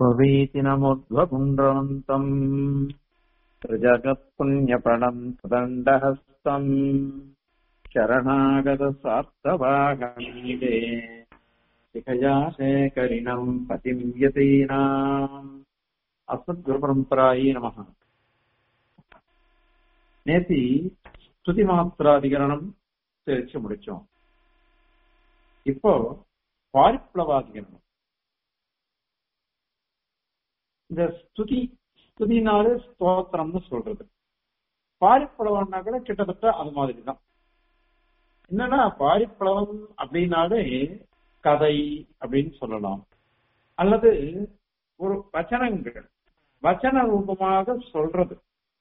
स्ववीतिनमुद्ध्वपुण्ड्रवन्तम् त्रिजगत्पुण्यप्रणम् दण्डहस्तम् शरणागतसार्थवागमीडे शिखया शेखरिणम् पतिम् यतीनाम् அஸ்மத்குருபரம்பராயி நமக நேத்தி ஸ்துதி மாத்திராதிகரணம் தெரிச்சு முடிச்சோம் இப்போ பாரிப்ளவாதிகரணம் இந்த ஸ்துதி ஸ்துதினாலே ஸ்தோத்திரம்னு சொல்றது பாரிப்பளவம்னா கூட கிட்டத்தட்ட அது மாதிரி தான் என்னன்னா பாரிப்பளவம் அப்படின்னாலே கதை அப்படின்னு சொல்லலாம் அல்லது ஒரு வச்சனங்கள் வச்சன ரூபமாக சொல்றது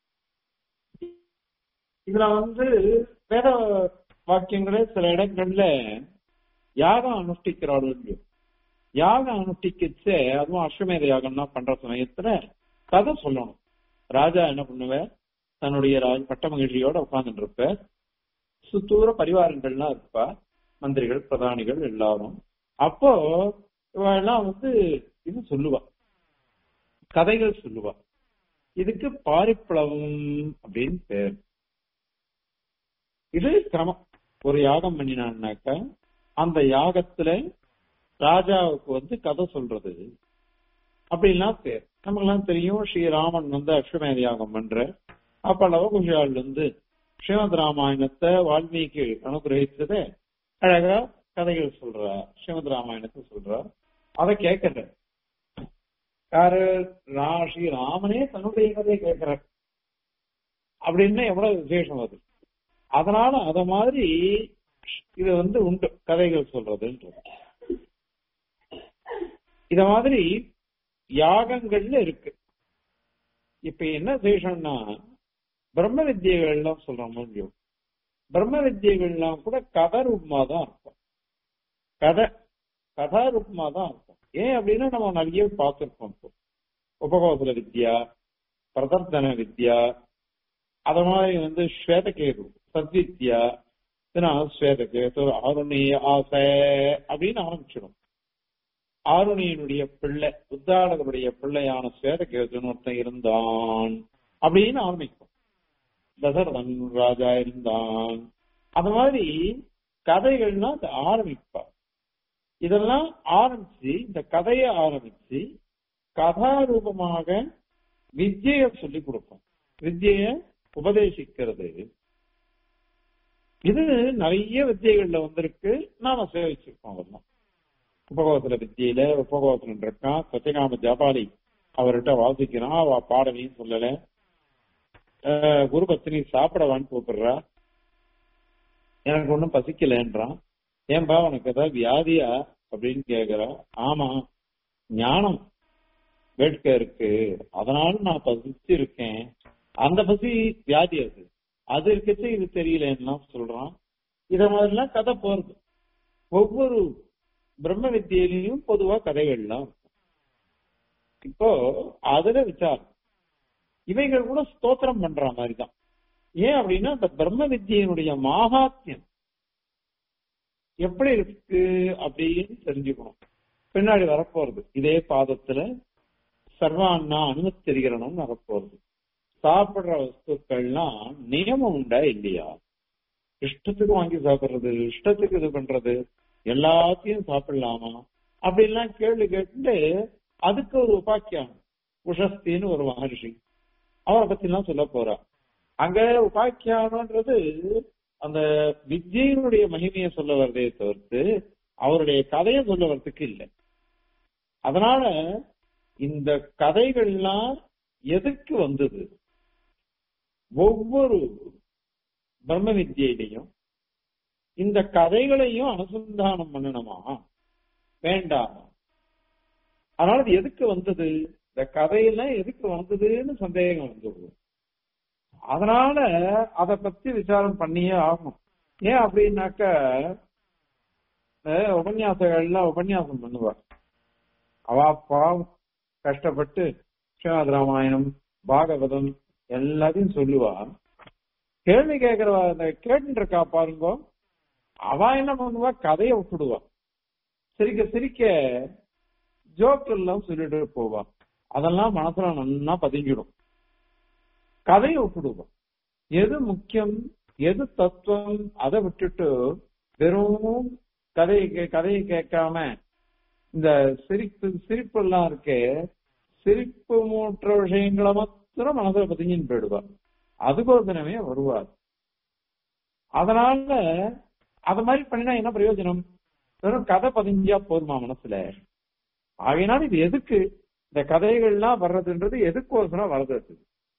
இதுல வந்து வேத வாக்கியங்களே சில இடங்கள்ல யாகம் அனுஷ்டிக்கிறாள் யாகம் அனுஷ்டிக்கச்சே அதுவும் அஸ்வமேத யாகம்னா பண்ற சமயத்துல கதை சொல்லணும் ராஜா என்ன பண்ணுவார் தன்னுடைய ராஜ பட்ட மகிழ்ச்சியோட உட்கார்ந்துட்டு இருப்பார் சுத்தூர பரிவாரங்கள்லாம் இருப்பா மந்திரிகள் பிரதானிகள் எல்லாரும் அப்போ இவெல்லாம் வந்து இது சொல்லுவா கதைகள் சொல்லுவா இதுக்கு பாரிப்பளவம் அப்படின்னு பேர் இது கிரமம் ஒரு யாகம் பண்ணினான்னாக்க அந்த யாகத்துல ராஜாவுக்கு வந்து கதை சொல்றது அப்படின்லாம் பேர் நமக்கெல்லாம் தெரியும் ஸ்ரீராமன் வந்து அஸ்வமேத யாகம் பண்ற அப்ப லவகுஷால் வந்து ஸ்ரீமத் ராமாயணத்தை வால்மீகி அனுகிரகிச்சதை அழகா கதைகள் சொல்றா ஸ்ரீமத் ராமாயணத்தை சொல்றா அதை கேட்கற யாரு ஸ்ரீ ராமனே தன்னுடைய கதையை கேட்கிற அப்படின்னு எவ்வளவு விசேஷம் அது அதனால அத மாதிரி இது வந்து உண்டு கதைகள் சொல்றதுன்றது இத மாதிரி யாகங்கள்ல இருக்கு இப்ப என்ன விசேஷம்னா பிரம்ம வித்தியைகள்லாம் சொல்றோம் முடியும் பிரம்ம வித்தியைகள்லாம் கூட கதை ரூபமா தான் இருக்கும் கதை கதா ரூபமா தான் இருக்கும் ஏன் அப்படின்னா நம்ம நிறைய பார்த்துருக்கோம் இப்போ உபகோசல வித்யா பிரதர்த்தன வித்யா அத மாதிரி வந்து ஸ்வேதகேது சத்வித்யா ஸ்வேதகேது ஆருணிய ஆசை அப்படின்னு ஆரம்பிச்சிடும் ஆருணியனுடைய பிள்ளை உத்தாடகருடைய பிள்ளையான ஸ்வேதகேதுன்னு ஒருத்தன் இருந்தான் அப்படின்னு ஆரம்பிக்கும் தசரதன் ராஜா இருந்தான் அந்த மாதிரி கதைகள்லாம் அது ஆரம்பிப்பா இதெல்லாம் ஆரம்பிச்சு இந்த கதையை ஆரம்பிச்சு கதாரூபமாக வித்ய சொல்லி கொடுக்கும் வித்ய உபதேசிக்கிறது இது நிறைய வித்தியைகள்ல வந்திருக்கு நாம சேவிச்சிருக்கோம் அதெல்லாம் உபகோசல வித்தியில உபகோசலன் இருக்கான் சத்தியகாம ஜபாலி அவர்கிட்ட வாசிக்கிறான் அவ பாடலையும் சொல்லல குரு பத்தினி சாப்பிடவான்னு கூப்பிடுறா எனக்கு ஒன்னும் பசிக்கலன்றான் ஏன்பா உனக்கு ஏதாவது வியாதியா அப்படின்னு கேக்குறா ஆமா ஞானம் வேட்கை இருக்கு அதனால நான் பசிச்சு இருக்கேன் அந்த பசி வியாதி அது அது இருக்கச்சு இது தெரியலன்னா சொல்றான் இத மாதிரிலாம் கதை போறது ஒவ்வொரு பிரம்ம வித்தியிலையும் பொதுவா கதைகள்லாம் இப்போ அதுல விசாரம் இவைகள் கூட ஸ்தோத்திரம் பண்ற மாதிரிதான் ஏன் அப்படின்னா இந்த பிரம்ம வித்தியினுடைய மாகாத்தியம் எப்படி இருக்கு அப்படின்னு தெரிஞ்சுக்கணும் பின்னாடி வரப்போறது இதே பாதத்துல சர்வான்னா அனுமதிரிகரணம் வரப்போறது சாப்பிடுற வஸ்துக்கள்லாம் நியமம் உண்டா இல்லையா இஷ்டத்துக்கு வாங்கி சாப்பிடுறது இஷ்டத்துக்கு இது பண்றது எல்லாத்தையும் சாப்பிடலாமா அப்படின்லாம் கேள்வி கேட்டு அதுக்கு ஒரு உபாக்கியம் உஷஸ்தின்னு ஒரு மகர்ஷி அவரை பத்தி எல்லாம் சொல்ல போறா அங்க உபாக்கியானன்றது அந்த வித்யினுடைய மகிமையை சொல்ல வர்றதே தவிர்த்து அவருடைய கதையை சொல்ல வர்றதுக்கு இல்லை அதனால இந்த கதைகள்லாம் எதுக்கு வந்தது ஒவ்வொரு பிரம்ம வித்தியிலையும் இந்த கதைகளையும் அனுசந்தானம் பண்ணணுமா வேண்டாமா அதனால இது எதுக்கு வந்தது இந்த கதையெல்லாம் எதுக்கு வந்ததுன்னு சந்தேகம் வந்துடுது அதனால அத பத்தி விசாரம் பண்ணியே ஆகணும் ஏன் அப்படின்னாக்க உபன்யாசங்கள்லாம் உபன்யாசம் பண்ணுவார் அவா பாவம் கஷ்டப்பட்டு ஸ்ரீமத் ராமாயணம் பாகவதம் எல்லாத்தையும் சொல்லுவா கேள்வி கேட்கிறவா அந்த கேட்டு இருக்கா பாருங்க அவ என்ன பண்ணுவா கதையை விட்டுடுவா சிரிக்க சிரிக்க ஜோக் எல்லாம் சொல்லிட்டு போவா அதெல்லாம் மனசுல நல்லா பதிஞ்சிடும் கதையை விட்டுடுவோம் எது முக்கியம் எது தத்துவம் அதை விட்டுட்டு வெறும் கதையை கே- கதையை கேட்காம இந்த சிரிப்பு சிரிப்பு எல்லாம் இருக்கே சிரிப்பு மூற்ற விஷயங்களை மாத்திரம் மனசுல பதிஞ்சின்னு போயிடுவார் அதுக்கோசனமே வருவார் அதனால அத மாதிரி பண்ணினா என்ன பிரயோஜனம் வெறும் கதை பதிஞ்சா போதுமா மனசுல ஆகையினால இது எதுக்கு இந்த கதைகள்லாம் வர்றதுன்றது எதுக்கோசரம் வளர்றது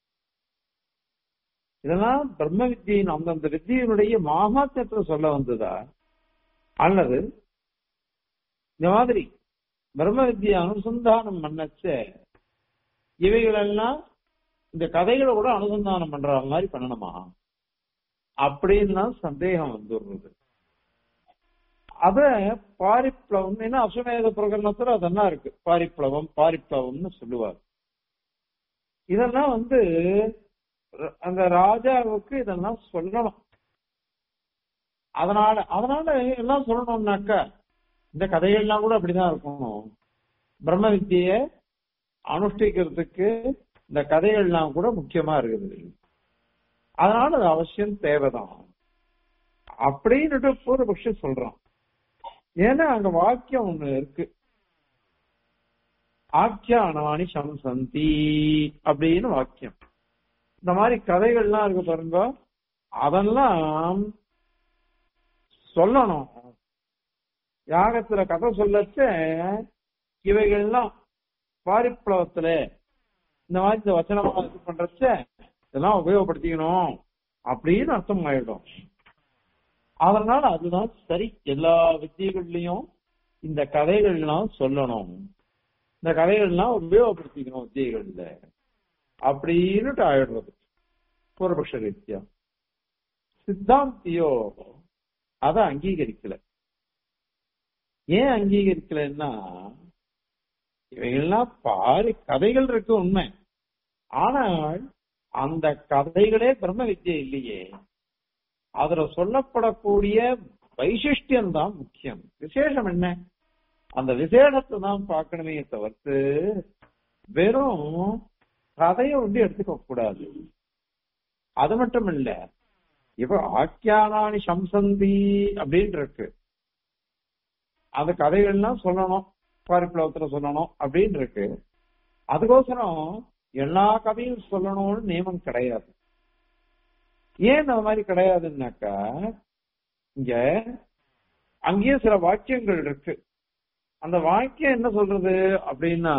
இதெல்லாம் பிரம்ம வித்தியின் அந்தந்த வித்தியினுடைய மாகாத்தியத்தை சொல்ல வந்ததா அல்லது இந்த மாதிரி பிரம்ம வித்தியை அனுசந்தானம் பண்ணச்ச இவைகளெல்லாம் இந்த கதைகளை கூட அனுசந்தானம் பண்ற மாதிரி பண்ணணுமா அப்படின்னு சந்தேகம் வந்துடுறது அத பாரிப்ளவம் ஏன்னா அசுமேத பிரகரணத்துல அதெல்லாம் இருக்கு பாரிப்ளவம் பாரிப்ளவம்னு சொல்லுவார் இதெல்லாம் வந்து ர- அந்த ராஜாவுக்கு இதெல்லாம் சொல்லணும் அதனால அதனால எல்லாம் சொல்லணும்னாக்கா இந்த கதைகள்லாம் கூட அப்படிதான் இருக்கணும் பிரம்ம வித்திய அனுஷ்டிக்கிறதுக்கு இந்த கதைகள்லாம் கூட முக்கியமா இருக்குது அதனால அது அவசியம் தேவைதான் அப்படின்னுட்டு பூர்வபக்ஷி சொல்றான் ஏன்னா அங்க வாக்கியம் ஒண்ணு இருக்கு ஆக்கியானவாணி சம்சந்தி அப்படின்னு வாக்கியம் இந்த மாதிரி கதைகள்லாம் இருக்கு பாருங்க அதெல்லாம் சொல்லணும் யாகத்துல கதை சொல்லச்ச இவைகள்லாம் பாரிப்ளவத்துல இந்த மாதிரி இந்த வச்சனமா இது பண்றச்ச இதெல்லாம் உபயோகப்படுத்திக்கணும் அப்படின்னு அர்த்தம் ஆயிடும் அதனால அதுதான் சரி எல்லா வித்தியகள்லயும் இந்த கதைகள்லாம் சொல்லணும் இந்த கதைகள்லாம் உபயோகப்படுத்திக்கணும் வித்தியகள்ல அப்படின்னுட்டு ஆயிடுறது பூர்வபக்ஷ ரீதியா சித்தாந்தியோ அத அங்கீகரிக்கல ஏன் அங்கீகரிக்கலன்னா இவைகள்லாம் பாரு கதைகள் இருக்கு உண்மை ஆனால் அந்த கதைகளே பிரம்ம வித்யை இல்லையே அதுல சொல்லப்படக்கூடிய வைசிஷ்டியம் தான் முக்கியம் விசேஷம் என்ன அந்த விசேஷத்தை தான் பார்க்கணுமே தவிர்த்து வெறும் கதையை வந்து எடுத்துக்க கூடாது அது மட்டும் இல்ல இப்ப ஆக்கியானானி சம்சந்தி அப்படின்னு இருக்கு அந்த கதைகள்லாம் சொல்லணும் பாரிப்ளவத்துல சொல்லணும் அப்படின்னு இருக்கு அதுக்கோசரம் எல்லா கதையும் சொல்லணும்னு நியமம் கிடையாது ஏன் அந்த மாதிரி கிடையாதுன்னாக்கா இங்க அங்கேயே சில வாக்கியங்கள் இருக்கு அந்த வாக்கியம் என்ன சொல்றது அப்படின்னா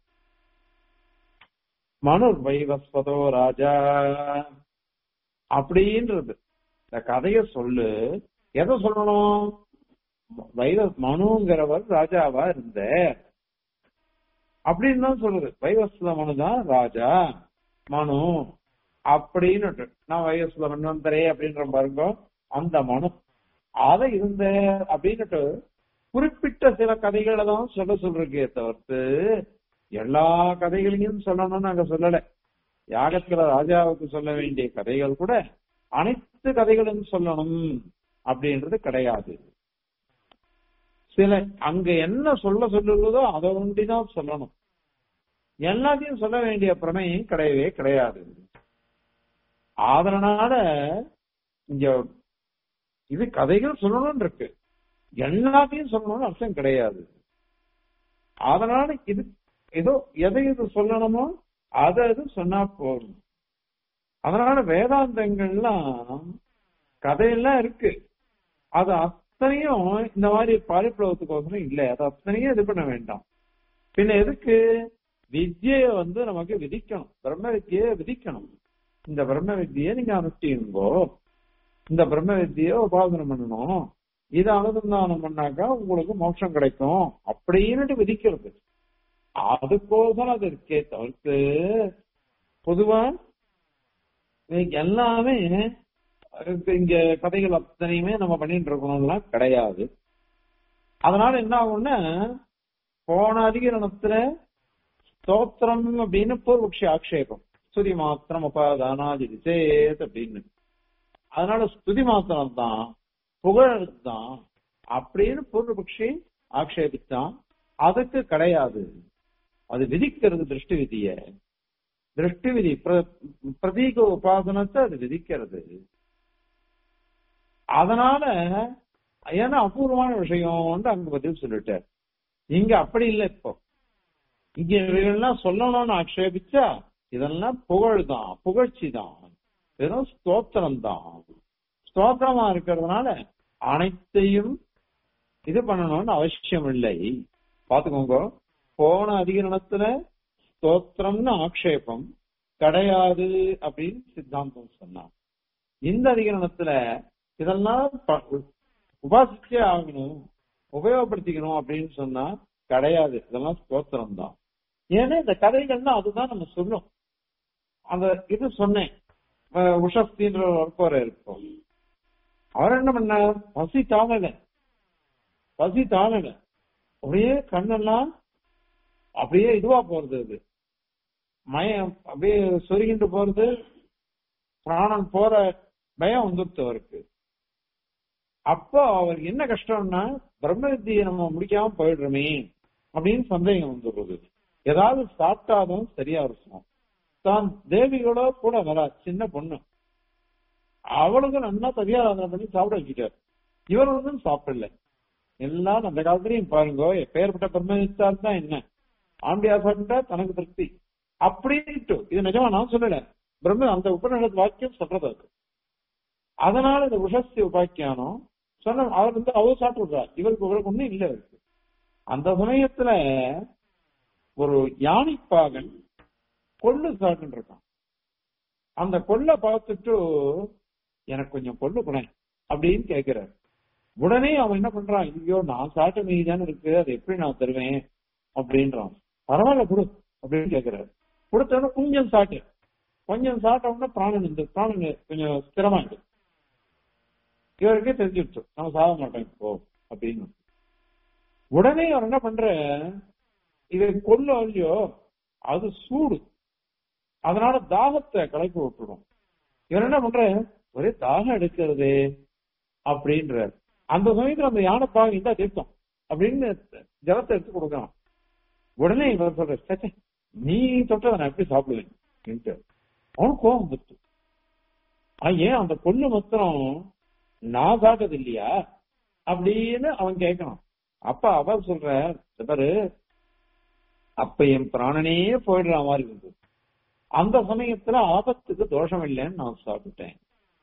மனு வைவஸ்வதோ ராஜா அப்படின்றது இந்த கதைய சொல்லு எதை சொல்லணும் வைவ மனுங்கிறவர் ராஜாவா இருந்த அப்படின்னு தான் சொல்லுது வைவஸ்வத மனு தான் ராஜா மனு அப்படின்னு நான் வைவஸ்வத மன்வந்தரே அப்படின்ற பாருங்க அந்த மனு அதை இருந்த அப்படின்னுட்டு குறிப்பிட்ட சில கதைகளை தான் சொல்ல சொல்றக்கே தவிர்த்து எல்லா கதைகளையும் சொல்லணும்னு நாங்க சொல்லல யாகத்துல ராஜாவுக்கு சொல்ல வேண்டிய கதைகள் கூட அனைத்து கதைகளும் சொல்லணும் அப்படின்றது கிடையாது சில அங்க என்ன சொல்ல சொல்லுறதோ அதை ஒண்டிதான் சொல்லணும் எல்லாத்தையும் சொல்ல வேண்டிய பிரமையும் கிடையவே கிடையாது அதனால இங்க இது கதைகள் சொல்லணும்னு இருக்கு எல்லாத்தையும் சொல்லணும்னு அர்த்தம் கிடையாது அதனால இது ஏதோ எதை இது சொல்லணுமோ அதை இது சொன்னா போதும் அதனால வேதாந்தங்கள்லாம் கதையெல்லாம் இருக்கு அது அத்தனையும் இந்த மாதிரி பாரிப்ளவத்துக்கோசரம் இல்லை அது அத்தனையும் இது பண்ண வேண்டாம் பின்ன எதுக்கு வித்யை வந்து நமக்கு விதிக்கணும் பிரம்ம வித்தியை விதிக்கணும் இந்த பிரம்ம வித்தியை நீங்க அனுஷ்டியுங்கோ இந்த பிரம்ம வித்தியை உபாசனம் பண்ணணும் இதை அனுசந்தானம் பண்ணாக்கா உங்களுக்கு மோட்சம் கிடைக்கும் அப்படின்னுட்டு விதிக்கிறது அதுக்கோசரம் அது இருக்கே தவிர்த்து பொதுவா இன்னைக்கு எல்லாமே இங்க கதைகள் அத்தனையுமே நம்ம பண்ணிட்டு இருக்கணும்லாம் கிடையாது அதனால என்ன ஆகும்னா போன அதிகரணத்துல ஸ்தோத்திரம் அப்படின்னு பூர்வக்ஷி ஆக்ஷேபம் ஸ்துதி மாத்திரம் உபாதானாதி விசேத் அப்படின்னு அதனால ஸ்துதி மாத்திரம் தான் புகழ் தான் அப்படின்னு பூர்வபக்ஷி ஆக்ஷேபித்தான் அதுக்கு கிடையாது அது விதிக்கிறது திருஷ்டி விதிய திருஷ்டி விதி பிர- பிரதீக உபாசனத்தை அது விதிக்கிறது அதனால ஏன்னா அபூர்வமான விஷயம் அங்க பதில் சொல்லிட்டார் இங்க அப்படி இல்லை இப்போ இங்க இவைகள்லாம் சொல்லணும்னு ஆக்ஷேபிச்சா இதெல்லாம் புகழ் தான் புகழ்ச்சி தான் வெறும் ஸ்தோத்திரம் தான் ஸ்தோத்திரமா இருக்கிறதுனால அனைத்தையும் இது பண்ணணும்னு அவசியம் இல்லை பாத்துக்கோங்க போன அதிகரணத்துல ஸ்தோத்திரம்னு ஆக்ஷேபம் கிடையாது அப்படின்னு சித்தாந்தம் சொன்னான் இந்த அதிகரணத்துல இதெல்லாம் ப- உபாசிச்சே ஆகணும் உபயோகப்படுத்திக்கணும் அப்படின்னு சொன்னா கிடையாது இதெல்லாம் ஸ்தோத்திரம் தான் ஏன்னா இந்த கதைகள்னா அதுதான் நம்ம சொல்லும் அந்த இது சொன்னேன் அஹ் உஷஸ்தின்ற ஒரு ஒர்க்கோர இருப்போம் அவர் என்ன பண்ணார் பசி தாங்கல பசி தாங்கல அப்படியே கண்ணெல்லாம் அப்படியே இதுவா போறது அது மயம் அப்படியே சொருகிட்டு போறது பிராணம் போற பயம் வந்துருச்சு அவருக்கு அப்போ அவருக்கு என்ன கஷ்டம்னா பிரம்ம வித்தியை நம்ம முடிக்காம போயிடுறோமே அப்படின்னு சந்தேகம் வந்துடுறது ஏதாவது சாப்பிட்டாதான் சரியா இருக்கும் தான் தேவிகளோ கூட வரா சின்ன பொண்ணு அவளுக்கு நல்லா பரிகாரம் பண்ணி சாப்பிட வச்சுட்டார் இவர் ஒன்றும் சாப்பிடல எல்லாம் அந்த காலத்துலயும் பாருங்க எப்பேற்பட்ட பிரம்மனிஷ்டா தான் என்ன ஆம்பியா சாப்பிட்டா தனக்கு திருப்தி அப்படின்ட்டு இது நிஜமா நான் சொல்லல பிரம்ம அந்த உபநிஷத் வாக்கியம் சொல்றது அது அதனால இந்த உஷஸ்தி உபாக்கியானம் சொன்ன அவர் வந்து அவர் சாப்பிட்டு இவருக்கு இவருக்கு ஒண்ணும் இல்ல இருக்கு அந்த சமயத்துல ஒரு யானைப்பாகன் கொள்ளு சாப்பிட்டு இருக்கான் அந்த கொள்ளை பார்த்துட்டு எனக்கு கொஞ்சம் கொள்ளு குணை அப்படின்னு கேட்கிறார் உடனே அவன் என்ன பண்றான் ஐயோ நான் சாப்பிட்ட மீதி தானே இருக்கு அதை எப்படி நான் தருவேன் அப்படின்றான் பரவாயில்ல கொடு அப்படின்னு கேட்கிறாரு கொடுத்தோடனே கொஞ்சம் சாப்பிட்டு கொஞ்சம் சாப்பிட்டோம்னா பிராணன் இந்த பிராணன் கொஞ்சம் ஸ்திரமாயிடு இவருக்கே தெரிஞ்சிடுச்சு நம்ம சாக மாட்டோம் இப்போ அப்படின்னு உடனே அவர் என்ன பண்ற இதை கொல்ல இல்லையோ அது சூடு அதனால தாகத்தை கலக்கி விட்டுடும் இவர் என்ன பண்ற ஒரே தாகம் எடுக்கிறது அப்படின்ற அந்த சமயத்துல அந்த யானை பாகம் இந்த தீர்த்தம் அப்படின்னு ஜலத்தை எடுத்து கொடுக்கலாம் உடனே இவர் சொல்ற "சே, நீ தொட்டதை நான் எப்படி சாப்பிடுவேன் அப்படின்ட்டு அவனுக்கு கோபம் வந்துட்டு ஆ, ஏன் அந்த கொள்ளு மொத்தம் நான் சாப்பிட்டது இல்லையா அப்படின்னு அவன் கேட்கணும் அப்ப அவர் சொல்ற "இந்த பாரு அப்ப என் பிராணனே போயிடுற மாதிரி இருந்தது அந்த சமயத்துல ஆபத்துக்கு தோஷம் இல்லைன்னு நான் சாப்பிட்டேன்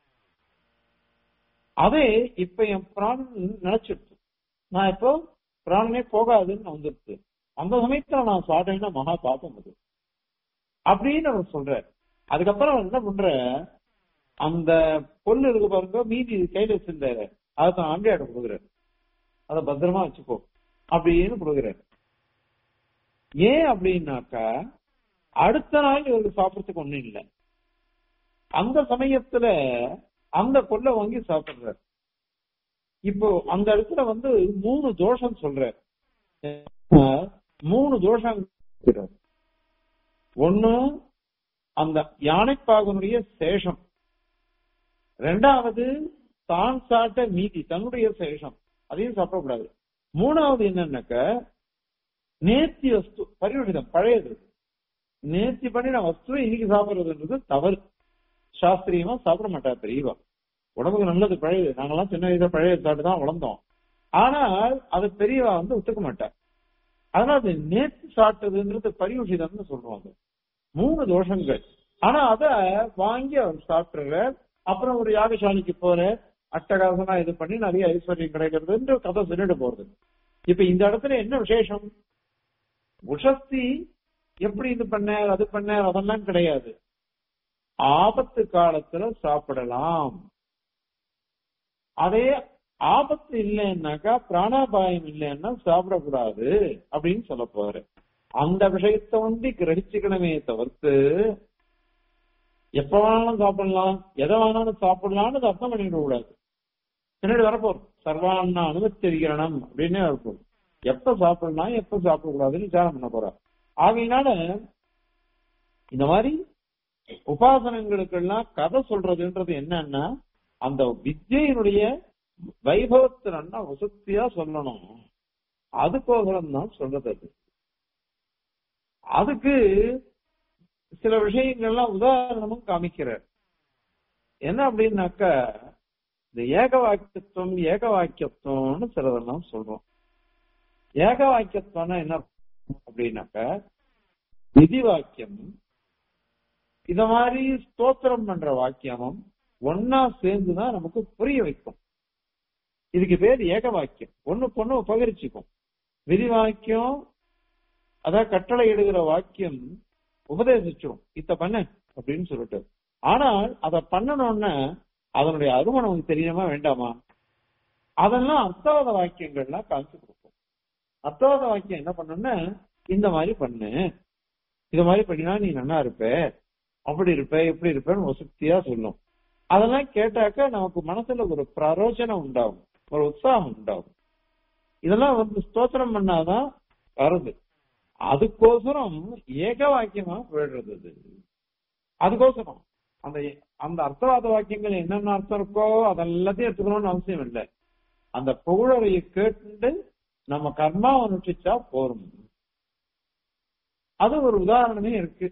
அதே இப்ப என் பிராணன் நினைச்சிருச்சு நான் இப்போ பிராணனே போகாதுன்னு வந்துருச்சு அந்த சமயத்துல நான் சாப்பிட்டேன்னா மகா பாப்பம் அது அப்படின்னு அவர் சொல்றார் அதுக்கப்புறம் அவர் என்ன பண்ற அந்த பொண்ணு இருக்கு பாருங்க மீதி கையில வச்சிருந்தாரு அதை தான் ஆண்டியாட கொடுக்குறாரு அதை பத்திரமா வச்சுக்கோ அப்படின்னு கொடுக்குறாரு ஏன் அப்படின்னாக்கா அடுத்த நாள் இவருக்கு சாப்பிடறதுக்கு ஒண்ணும் இல்லை அந்த சமயத்துல அந்த கொள்ளை வாங்கி சாப்பிடுறாரு இப்போ அந்த இடத்துல வந்து மூணு தோஷம் சொல்றாரு மூணு தோஷம் சொல்றாரு. ஒண்ணு அந்த யானைப்பாகனுடைய சேஷம் ரெண்டாவது தான் சாப்பிட்ட மீதி தன்னுடைய சேஷம் அதையும் சாப்பிடக்கூடாது மூணாவது என்னன்னாக்க நேர்த்தி வஸ்து பரிவர்த்தம் பழையது நேர்த்தி பண்ணின வஸ்துவை இன்னைக்கு சாப்பிடுறதுன்றது தவறு சாஸ்திரியமா சாப்பிட மாட்டார் பெரியவா உடம்புக்கு நல்லது பழையது நாங்கெல்லாம் சின்ன வயசுல பழைய சாப்பிட்டு தான் வளர்ந்தோம் ஆனால் அது பெரியவா வந்து ஒத்துக்க மாட்டார் அதனால அது நேர்த்தி சாப்பிட்டதுன்றது பரிவுஷிதம்னு சொல்றாங்க மூணு தோஷங்கள் ஆனா அத வாங்கி அவர் சாப்பிட்டுறார் அப்புறம் ஒரு யாகசாலைக்கு போற அட்டகாசமா இது பண்ணி நிறைய ஐஸ்வர்யம் கிடைக்கிறதுன்ற கதை சொல்லிட்டு போறது இப்ப இந்த இடத்துல என்ன விசேஷம் உஷஸ்தி எப்படி இது பண்ணார் அது பண்ணார் அதெல்லாம் கிடையாது ஆபத்து காலத்துல சாப்பிடலாம் அதே ஆபத்து இல்லைன்னாக்கா பிராணாபாயம் இல்லைன்னா சாப்பிடக்கூடாது அப்படின்னு சொல்ல போறாரு அந்த விஷயத்தை வந்து கிரகிச்சுக்கணுமே தவிர்த்து எப்ப வேணாலும் சாப்பிடலாம் எதை வேணாலும் சாப்பிடலாம்னு அதை அர்த்தம் பண்ணிட கூடாது பின்னாடி வரப்போம் சர்வாண்ணா அனுமத்திரிகரணம் அப்படின்னே இருக்கும் எப்ப சாப்பிடலாம் எப்ப சாப்பிடக்கூடாதுன்னு விசாரம் பண்ண போறார் ஆகையினால இந்த மாதிரி உபாசனங்களுக்கெல்லாம் கதை சொல்றதுன்றது என்னன்னா அந்த வித்யினுடைய வைபவத்தை நல்லா வசதியா சொல்லணும் அதுக்கோசரம் தான் சொல்றது அது அதுக்கு சில விஷயங்கள்லாம் உதாரணமும் காமிக்கிறார் என்ன அப்படின்னாக்கா இந்த ஏக வாக்கியத்துவம் ஏக வாக்கியத்துவம்னு சிலதெல்லாம் சொல்றோம் ஏக வாக்கியத்துவம்னா என்ன அப்படின்னாக்கா விதி வாக்கியம் இத மாதிரி ஸ்தோத்திரம் பண்ற வாக்கியமும் ஒன்னா சேர்ந்துதான் நமக்கு புரிய வைக்கும் இதுக்கு பேர் ஏக வாக்கியம் ஒண்ணுக்கு ஒண்ணு உபகரிச்சுக்கும் விதி வாக்கியம் அதான் கட்டளை இடுகிற வாக்கியம் உபதேசிச்சிடும் இத்த பண்ண அப்படின்னு சொல்லிட்டு ஆனால் அதை பண்ணணும்னா அதனுடைய அருமை நமக்கு தெரியணுமா வேண்டாமா அதெல்லாம் அர்த்தவாத வாக்கியங்கள்லாம் காமிச்சு கொடுக்கும் அர்த்தவாத வாக்கியம் என்ன பண்ணுன்னா இந்த மாதிரி பண்ணு இது மாதிரி பண்ணினா நீ நல்லா இருப்ப அப்படி இருப்ப இப்படி இருப்பேன்னு வசதியா சொல்லும் அதெல்லாம் கேட்டாக்க நமக்கு மனசுல ஒரு பிரரோஜனம் உண்டாகும் ஒரு உற்சாகம் உண்டாகும் இதெல்லாம் வந்து ஸ்தோத்திரம் பண்ணாதான் வருது அதுக்கோசரம் ஏக வாக்கியமா போயிடுறது அது அதுக்கோசரம் அந்த அந்த அர்த்தவாத வாக்கியங்கள் என்னென்ன அர்த்தம் இருக்கோ அதெல்லாத்தையும் எடுத்துக்கணும்னு அவசியம் இல்லை அந்த புகழறையை கேட்டு நம்ம கர்மா அனுஷ்டிச்சா போரும் அது ஒரு உதாரணமே இருக்கு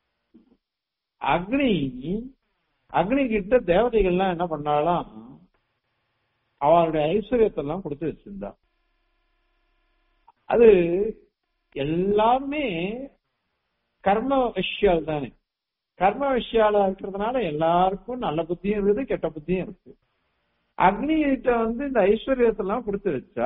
அக்னி அக்னி கிட்ட தேவதைகள்லாம் என்ன பண்ணாலாம் அவளுடைய ஐஸ்வர்யத்தை எல்லாம் கொடுத்து வச்சிருந்தா அது எல்லாமே கர்ம விஷயால் தானே கர்ம விஷயால இருக்கிறதுனால எல்லாருக்கும் நல்ல புத்தியும் இருக்குது கெட்ட புத்தியும் இருக்கு அக்னி கிட்ட வந்து இந்த ஐஸ்வர்யத்தை எல்லாம் கொடுத்து வச்சா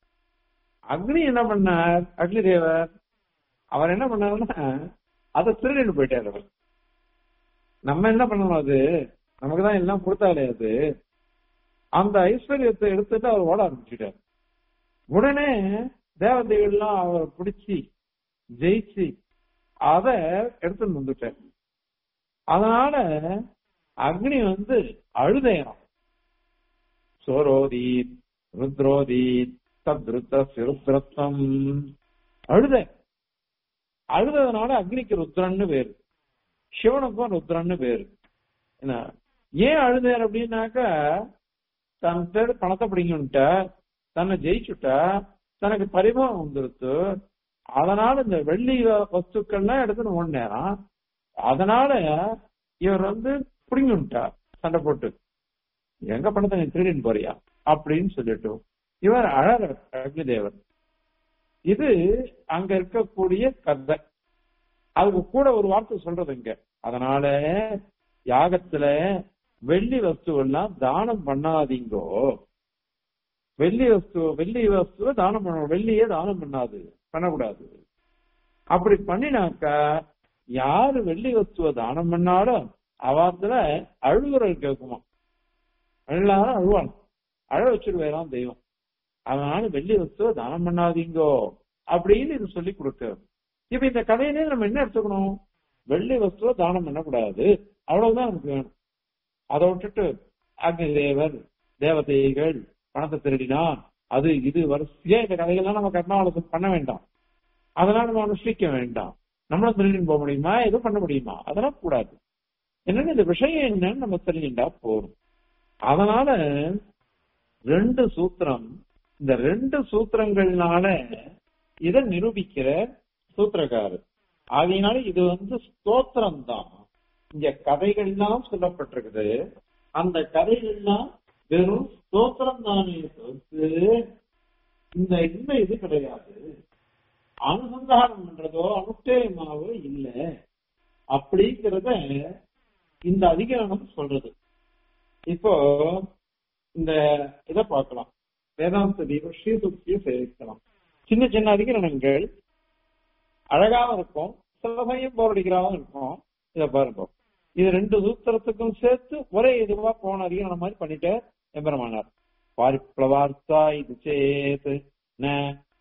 அக்னி என்ன பண்ணார் அக்னி தேவர் அவர் என்ன பண்ணாருன்னா அதை திருடிட்டு போயிட்டார் அவர் நம்ம என்ன பண்ணணும் அது நமக்கு தான் எல்லாம் கொடுத்தாலே அது அந்த ஐஸ்வர்யத்தை எடுத்துட்டு அவர் ஓட ஆரம்பிச்சுட்டார் உடனே தேவதைகள்லாம் அவர் பிடிச்சி ஜெயிச்சு அத எடுத்துட்டு வந்துட்டார் அதனால அக்னி வந்து அழுதையறான் சோரோதீத் ருத்ரோதீத் தத்ருத்த சிருத்ரத்தம் அழுத அழுததுனால அக்னிக்கு ருத்ரன்னு பேரு சிவனுக்கும் ருத்ரன்னு பேரு என்ன ஏன் அழுதார் அப்படின்னாக்கா தன் பேர் பணத்தை பிடிங்கிட்டா தன்னை ஜெயிச்சுட்டா தனக்கு பரிமாணம் வந்துருத்து அதனால இந்த வெள்ளி வஸ்துக்கள்லாம் எடுத்துன்னு ஓடினேரான் அதனால இவர் வந்து பிடிங்கிட்டார் சண்டை போட்டு எங்க பணத்தை நீ திருடின்னு போறியா அப்படின்னு சொல்லிட்டு இவர் அழற அக்னிதேவர் இது அங்க இருக்கக்கூடிய கதை அதுக்கு கூட ஒரு வார்த்தை சொல்றது இங்க அதனால யாகத்துல வெள்ளி வஸ்துவெல்லாம் தானம் பண்ணாதீங்கோ வெள்ளி வஸ்து வெள்ளி வஸ்துவ தானம் பண்ண வெள்ளியே தானம் பண்ணாது பண்ணக்கூடாது அப்படி பண்ணினாக்கா யாரு வெள்ளி வஸ்துவ தானம் பண்ணாலும் அவாத்துல அழுகுறல் கேட்குமா எல்லாரும் அழுவாங்க அழ வச்சிருவேலாம் தெய்வம் அதனால வெள்ளி வஸ்துவ தானம் பண்ணாதீங்கோ அப்படின்னு இது சொல்லி கொடுக்க இப்ப இந்த கதையிலே நம்ம என்ன எடுத்துக்கணும் வெள்ளி வஸ்துவ தானம் பண்ணக்கூடாது அவ்வளவுதான் நமக்கு வேணும் அதை விட்டுட்டு அக்னி தேவர் தேவதைகள் பணத்தை திருடினான் அது இது வரிசையா இந்த கதைகள்லாம் நம்ம கர்மாவளத்துக்கு பண்ண வேண்டாம் அதெல்லாம் நம்ம அனுஷ்டிக்க வேண்டாம் நம்மளும் திருடின்னு போக முடியுமா எதுவும் பண்ண முடியுமா அதெல்லாம் கூடாது என்னன்னு இந்த விஷயம் என்னன்னு நம்ம தெரிஞ்சுட்டா போதும் அதனால ரெண்டு சூத்திரம் இந்த ரெண்டு சூத்திரங்கள்னால இதை நிரூபிக்கிற சூத்திரக்காரர் ஆகையினால இது வந்து ஸ்தோத்திரம் தான் இங்க கதைகள்லாம் சொல்லப்பட்டிருக்குது அந்த கதைகள்லாம் வெறும் ஸ்தோத்திரம் தானே தவிர்த்து இந்த இந்த இது கிடையாது அனுசந்தானம் பண்றதோ அனுஷ்டேயமாவோ இல்ல அப்படிங்கிறத இந்த அதிகாரம் சொல்றது இப்போ இந்த இதை பார்க்கலாம் வேதாந்த தீபம் ஸ்ரீசுக்தியை சேவிக்கலாம் சின்ன சின்ன அதிகரணங்கள் அழகாவும் இருக்கும் சில சமயம் போர் அடிக்கிறாவும் இருக்கும் இத பாருங்க இது ரெண்டு சூத்திரத்துக்கும் சேர்த்து ஒரே இதுவா போன அதிகரணம் மாதிரி பண்ணிட்டு எம்பெருமானார் பாரிப்ளவார்த்தா இது சேத் ந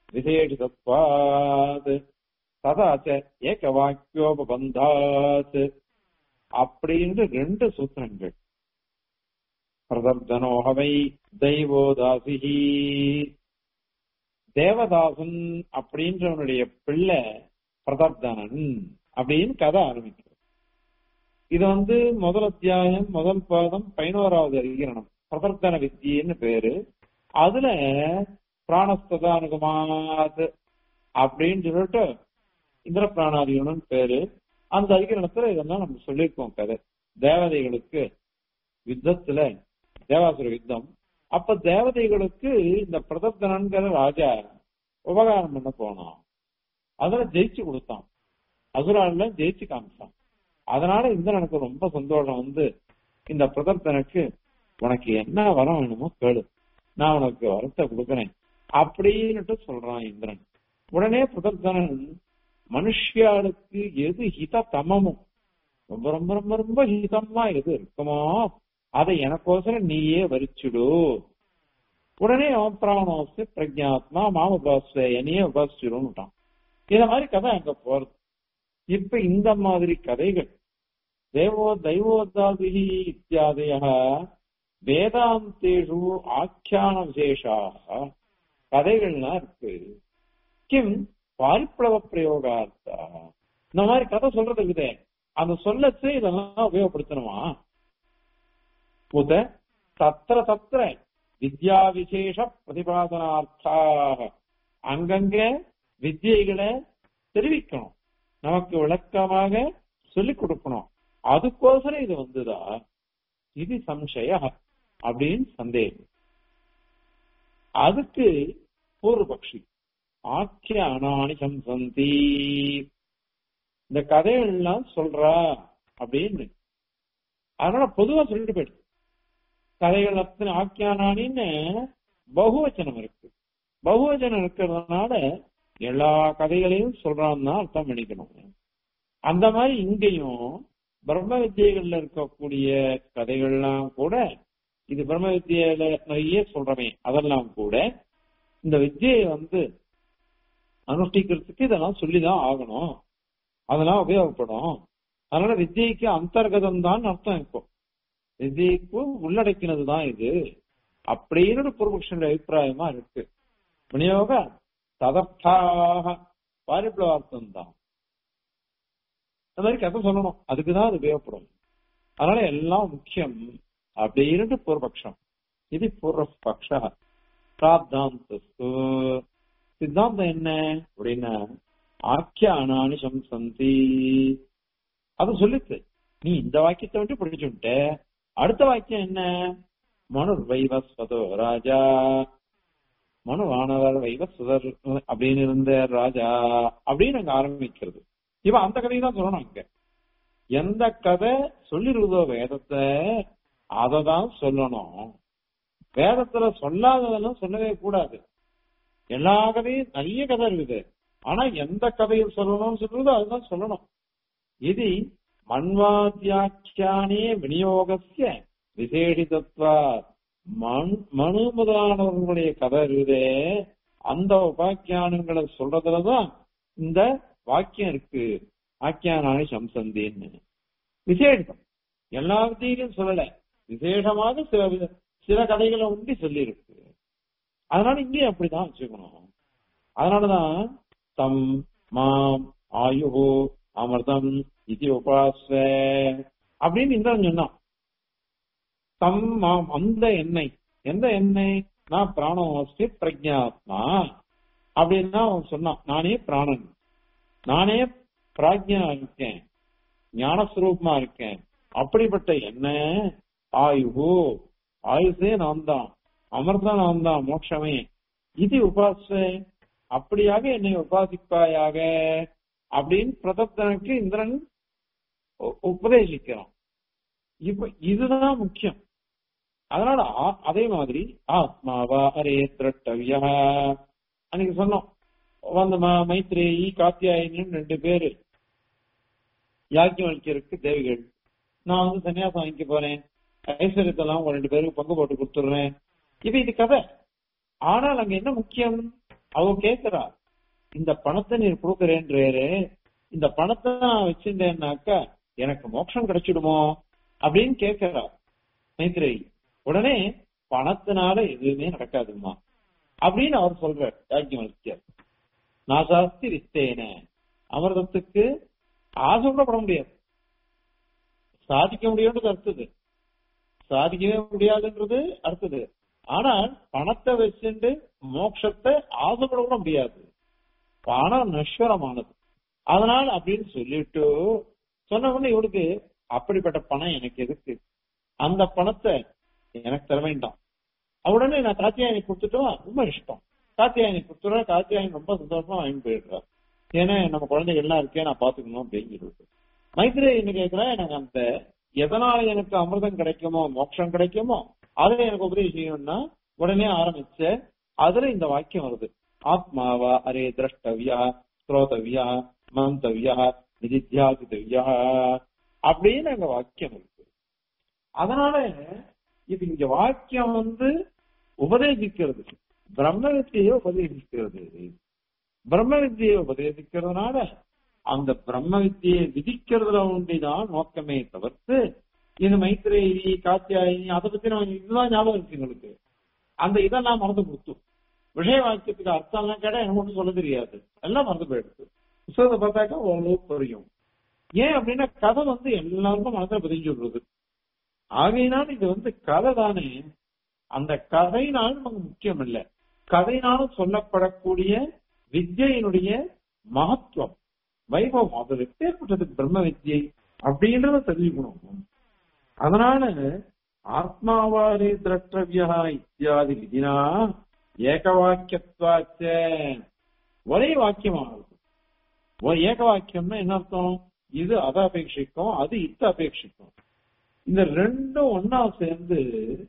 விசேஷிதத்வாத் ததாச்ச ஏக வாக்கியோபபந்தாத் அப்படின்னு ரெண்டு சூத்திரங்கள் பிரதர்தனோகவை தெய்வோதாசிஹி தேவதாசன் அப்படின்றவனுடைய பிள்ளை பிரதர்தனன் அப்படின்னு கதை ஆரம்பிக்கிறது இது வந்து முதல் அத்தியாயம் முதல் பாதம் பதினோராவது அதிகரணம் பிரதர்த்தன வித்தியன்னு பேரு அதுல பிராணஸ்ததானுகமாத் அப்படின்னு சொல்லிட்டு இந்திர பிராணாதிகம்னு பேரு அந்த அதிகரணத்துல இதெல்லாம் நம்ம சொல்லியிருக்கோம் கதை தேவதைகளுக்கு யுத்தத்துல தேவாசுர யுத்தம் அப்ப தேவதைகளுக்கு இந்த பிரதப்தனன்கிற ராஜா உபகாரம் பண்ண போனான் அதுல ஜெயிச்சு கொடுத்தான் அசுரால ஜெயிச்சு காமிச்சான் அதனால இந்திரனுக்கு ரொம்ப சந்தோஷம் வந்து இந்த பிரதர்த்தனுக்கு உனக்கு என்ன வரம் வேணுமோ கேளு நான் உனக்கு வரத்தை கொடுக்கறேன் அப்படின்னுட்டு சொல்றான் இந்திரன் உடனே பிரதர்த்தனன் மனுஷியாளுக்கு எது ஹித தமமும் ரொம்ப ரொம்ப ரொம்ப ரொம்ப ஹிதமா எது இருக்குமோ அதை எனக்கோசரம் நீயே வரிச்சுடு உடனே அவன் பிராணோசு பிரஜாத்மா மாம உபாச என்னையே உபாசிச்சிடும்னுட்டான் இத மாதிரி கதை அங்க போறது இப்ப இந்த மாதிரி கதைகள் தேவோ தெய்வோத்தாதிகி இத்தியாதய வேதாந்தேஷு ஆக்கியான விசேஷாக கதைகள்லாம் இருக்கு கிம் பாரிப்ளவ பிரயோகார்த்தா இந்த மாதிரி கதை சொல்றது இருக்குதே அந்த சொல்லச்சு இதெல்லாம் உபயோகப்படுத்தணுமா உத தத்திர தத்திர வித்யா விசேஷ பிரதிபாதனார்த்தாக அங்கங்க வித்தியைகளை தெரிவிக்கணும் நமக்கு விளக்கமாக சொல்லிக் கொடுக்கணும் அதுக்கோசரம் இது வந்துதா இது சம்சய அப்படின்னு சந்தேகம் அதுக்கு பூர்வபக்ஷி ஆக்கிய அனானி சம்சந்தி இந்த கதைகள்லாம் சொல்றா அப்படின்னு அதனால பொதுவா சொல்லிட்டு போயிடுது கதைகள் அத்தனை ஆக்கியானானின்னு பகுவச்சனம் இருக்கு பகுவச்சனம் இருக்கிறதுனால எல்லா கதைகளையும் சொல்றான்னு அர்த்தம் பண்ணிக்கணும் அந்த மாதிரி இங்கேயும் பிரம்ம வித்தியைகள்ல இருக்கக்கூடிய கதைகள்லாம் கூட இது பிரம்ம வித்தியில நிறைய சொல்றமே அதெல்லாம் கூட இந்த வித்தியை வந்து அனுஷ்டிக்கிறதுக்கு இதெல்லாம் சொல்லிதான் ஆகணும் அதெல்லாம் உபயோகப்படும் அதனால வித்தியைக்கு அந்தர்கதம் தான் அர்த்தம் இப்போ வித்தியைக்கு உள்ளடக்கினது தான் இது அப்படின்னு பூர்வபக்ஷனுடைய அபிப்பிராயமா இருக்கு விநியோக ததர்த்தாக பாரிப்ளவார்த்தம் தான் அந்த மாதிரி கதை சொல்லணும் அதுக்குதான் அது உபயோகப்படும் அதனால எல்லாம் முக்கியம் அப்படின்னு பூர்வபக்ஷம் இது பூர்வபக்ஷ பிராப்தாந்தஸ்து சித்தாந்தம் என்ன அப்படின்னா ஆக்கியானானி சம்சந்தி அது சொல்லிச்சு நீ இந்த வாக்கியத்தை விட்டு படிச்சுட்ட அடுத்த வாக்கியம் என்ன மனு வைவஸ்வதோ ராஜா மனு வானவர் வைவஸ்வதர் அப்படின்னு இருந்த ராஜா அப்படின்னு அங்க ஆரம்பிக்கிறது இவன் அந்த கதையை தான் சொல்லணும் அங்க எந்த கதை சொல்லிருதோ வேதத்தை அதை தான் சொல்லணும் வேதத்துல சொல்லாததெல்லாம் சொல்லவே கூடாது எல்லா கதையும் நிறைய கதை இருக்குது ஆனா எந்த கதையில் சொல்லணும்னு சொல்றதோ அதுதான் சொல்லணும் இது மண்வாத்தியாக்கியானே விநியோகசிய விசேஷிதத்வா மண் மனு முதலானவர்களுடைய கதை இருக்குதே அந்த உபாக்கியானங்களை சொல்றதுலதான் இந்த வாக்கியம் இருக்கு ஆக்கியானானி சம்சந்தின்னு விசேஷம் எல்லா வித்தியிலும் சொல்லல விசேஷமாக சில வி- சில கதைகளை உண்டி சொல்லி இருக்கு அதனால இங்கேயும் அப்படிதான் வச்சுக்கணும் அதனாலதான் தம் மாம் ஆயுஹோ அமிர்தம் இது உபாச அப்படின்னு இந்திரன் சொன்னான் தம் மாம் அந்த எண்ணெய் எந்த எண்ணெய் நான் பிராணவாசி பிரஜாத்மா அப்படின்னா அவன் சொன்னான் நானே பிராணன் நானே பிராஜ்யா இருக்கேன் ஞானஸ்வரூபமா இருக்கேன் அப்படிப்பட்ட என்ன ஆயுகு ஆயுசே நான் தான் அமிர்தம் நான் தான் மோட்சமே இது உபாச அப்படியாக என்னை உபாசிப்பாயாக அப்படின்னு பிரதப்தனுக்கு இந்திரன் உ- உபதேசிக்கிறான் இப்ப இதுதான் முக்கியம் அதனால ஆ- அதே மாதிரி ஆத்மாவா அரே திரட்டவியா அன்னைக்கு சொன்னோம் வந்து ம- மைத்ரேயி காத்தியாயின்னு ரெண்டு பேரு யாக்கியவல்யருக்கு தேவிகள் நான் வந்து சன்னியாசம் வாங்கிக்க போறேன் ஐஸ்வர்யத்தெல்லாம் உங்க ரெண்டு பேருக்கு பங்கு போட்டு கொடுத்துடுறேன் இது இது கதை ஆனால் அங்க என்ன முக்கியம் அவ கேக்குறா இந்த பணத்தை நீர் கொடுக்கறேன்றாரு இந்த பணத்தை நான் வச்சிருந்தேன்னாக்கா எனக்கு மோட்சம் கிடைச்சிடுமோ அப்படின்னு கேக்குறா மைத்ரேயி உடனே பணத்தினால எதுவுமே நடக்காதுமா அப்படின்னு அவர் சொல்றார் யாக்கியவல்யர் நாசாஸ்தி வித்தேன அமிர்தத்துக்கு ஆசைப்படப்பட முடியாது சாதிக்க முடியும்ன்றது அடுத்தது சாதிக்கவே முடியாதுன்றது அடுத்தது ஆனால் பணத்தை வச்சுட்டு மோட்சத்தை ஆசைப்பட கூட முடியாது பணம் நஸ்வரமானது அதனால் அப்படின்னு சொல்லிட்டு சொன்ன உடனே இவனுக்கு அப்படிப்பட்ட பணம் எனக்கு எதுக்கு அந்த பணத்தை எனக்கு தர வேண்டாம் உடனே நான் காத்தியாயனை கொடுத்துட்டோம் ரொம்ப இஷ்டம் காத்தியாயனை கொடுத்துடுறா காத்தியாயன் ரொம்ப சந்தோஷமா வாங்கி போயிடுறா ஏன்னா நம்ம குழந்தைகள் எல்லாம் இருக்கே நான் பாத்துக்கணும் அப்படின்னு சொல்லிட்டு மைத்ரே என்ன கேட்கிறேன் எனக்கு அந்த எதனால எனக்கு அமிர்தம் கிடைக்குமோ மோட்சம் கிடைக்குமோ அதை எனக்கு உபதேசம் செய்யணும்னா உடனே ஆரம்பிச்ச அதுல இந்த வாக்கியம் வருது ஆத்மாவா அரே திரஷ்டவியா ஸ்ரோதவியா மந்தவியா நிதித்தியாசிதவியா அப்படின்னு அங்க வாக்கியம் இருக்கு அதனால இது இங்க வாக்கியம் வந்து உபதேசிக்கிறது பிரம்ம வித்தியை உபதேசிக்கிறது பிரம்ம வித்தியை உபதேசிக்கிறதுனால அந்த பிரம்ம வித்தியை விதிக்கிறதுல ஒன்றிதான் நோக்கமே தவிர்த்து இது மைத்ரேயி காத்தியாயினி அதை பத்தி நம்ம இதுதான் ஞாபகம் இருக்கு எங்களுக்கு அந்த இதெல்லாம் மறந்து கொடுத்து விஷய வாக்கியத்துக்கு அர்த்தம் எல்லாம் கேட்டா எனக்கு ஒன்றும் சொல்ல தெரியாது எல்லாம் மறந்து போயிடுது புத்தகத்தை பார்த்தாக்கா ஓரளவுக்கு புரியும் ஏன் அப்படின்னா கதை வந்து எல்லாருக்கும் மனசுல பதிஞ்சு விடுறது ஆகையினால் இது வந்து கதை தானே அந்த கதையினால் நமக்கு முக்கியம் இல்லை கதையினாலும் சொல்லப்படக்கூடிய வித்யினுடைய மகத்துவம் வைபவம் அது எப்பேற்பட்டது பிரம்ம வித்யை அப்படின்றத தெரிஞ்சுக்கணும் அதனால ஆத்மாவாரி திரட்டவியா இத்தியாதி விதினா ஏக வாக்கியத்வாச்ச ஒரே வாக்கியமாகுது ஒரு ஏக வாக்கியம்னா என்ன அர்த்தம் இது அதை அபேட்சிக்கும் அது இத்த அபேட்சிக்கும் இந்த ரெண்டும் ஒன்னா சேர்ந்து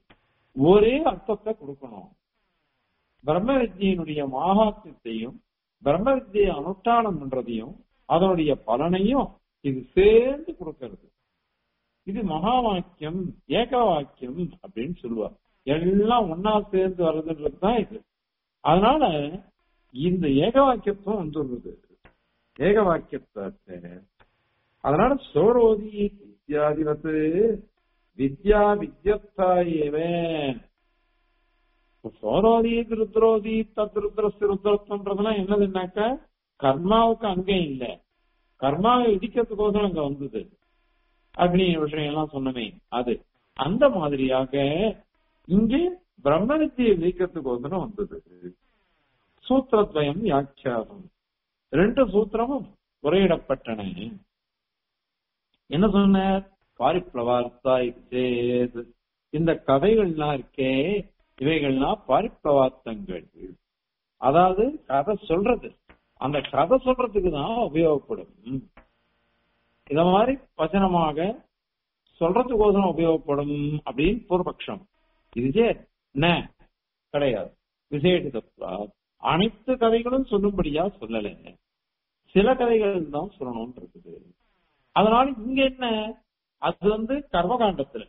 ஒரே அர்த்தத்தை கொடுக்கணும் பிரம்ம வித்தியினுடைய மகாத்மியத்தையும் பிரம்ம வித்தியை அனுஷ்டானம் பண்றதையும் அதனுடைய பலனையும் இது சேர்ந்து கொடுக்கிறது இது மகா வாக்கியம் ஏக வாக்கியம் அப்படின்னு சொல்லுவார் எல்லாம் ஒன்னா சேர்ந்து வர்றதுன்றது தான் இது அதனால இந்த ஏக வாக்கியத்துவம் வந்துடுறது ஏக வாக்கியத்தை அதனால சோரோதி வித்யாதிபத்து வித்யா வித்யத்தாயேவன் சோரோதி ருத்ரோதி தத் ருத்ரஸ்து ருத்ரத்வன்றதுலாம் என்னதுன்னாக்கா கர்மாவுக்கு அங்கே இல்ல கர்மாவை இடிக்கிறதுக்கோசரம் அங்க வந்தது அக்னி விஷயம் எல்லாம் சொன்னமே அது அந்த மாதிரியாக இங்கே பிரம்ம வித்தியை விதிக்கிறதுக்கோசரம் வந்தது சூத்திரத்வயம் வியாக்கியானம் ரெண்டு சூத்திரமும் உரையிடப்பட்டன என்ன சொன்னார் பாரிப்ளவார்த்தா சேத் இந்த கதைகள்லாம் இருக்கே இவைகள்லாம் பாரிப்ளவார்த்தங்கள் அதாவது கதை சொல்றது அந்த கதை சொல்றதுக்கு தான் உபயோகப்படும் இத மாதிரி வச்சனமாக சொல்றதுக்கோசரம் உபயோகப்படும் அப்படின்னு பூர்வபக்ஷம் இதுவே ந கிடையாது விசேஷ தத்துவா அனைத்து கதைகளும் சொல்லும்படியா சொல்லல சில கதைகள் தான் சொல்லணும்னு இருக்குது அதனால இங்க என்ன அது வந்து கர்மகாண்டத்துல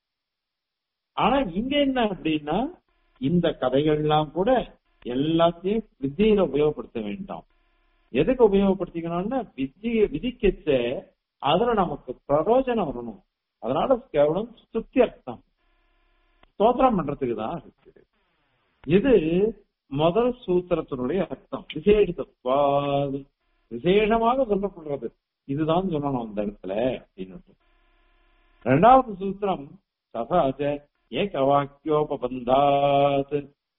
ஆனா இங்க என்ன அப்படின்னா இந்த கதைகள்லாம் கூட எல்லாத்தையும் வித்தியில உபயோகப்படுத்த வேண்டாம் எதுக்கு உபயோகப்படுத்திக்கணும்னா வித்திய விதிக்கச்ச அதுல நமக்கு பிரயோஜனம் வரணும் அதனால கேவலம் சுத்தி அர்த்தம் ஸ்தோத்திரம் பண்றதுக்கு தான் இருக்குது இது முதல் சூத்திரத்தினுடைய அர்த்தம் விசேஷத்வாது விசேஷமாக சொல்லப்படுறது இதுதான் சொல்லணும் அந்த இடத்துல அப்படின்னு ரெண்டாவது சூத்திரம் ததாச்ச ஏக வாக்கியோபபந்தாத்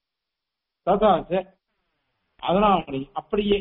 ததாச்ச அதனால அப்படியே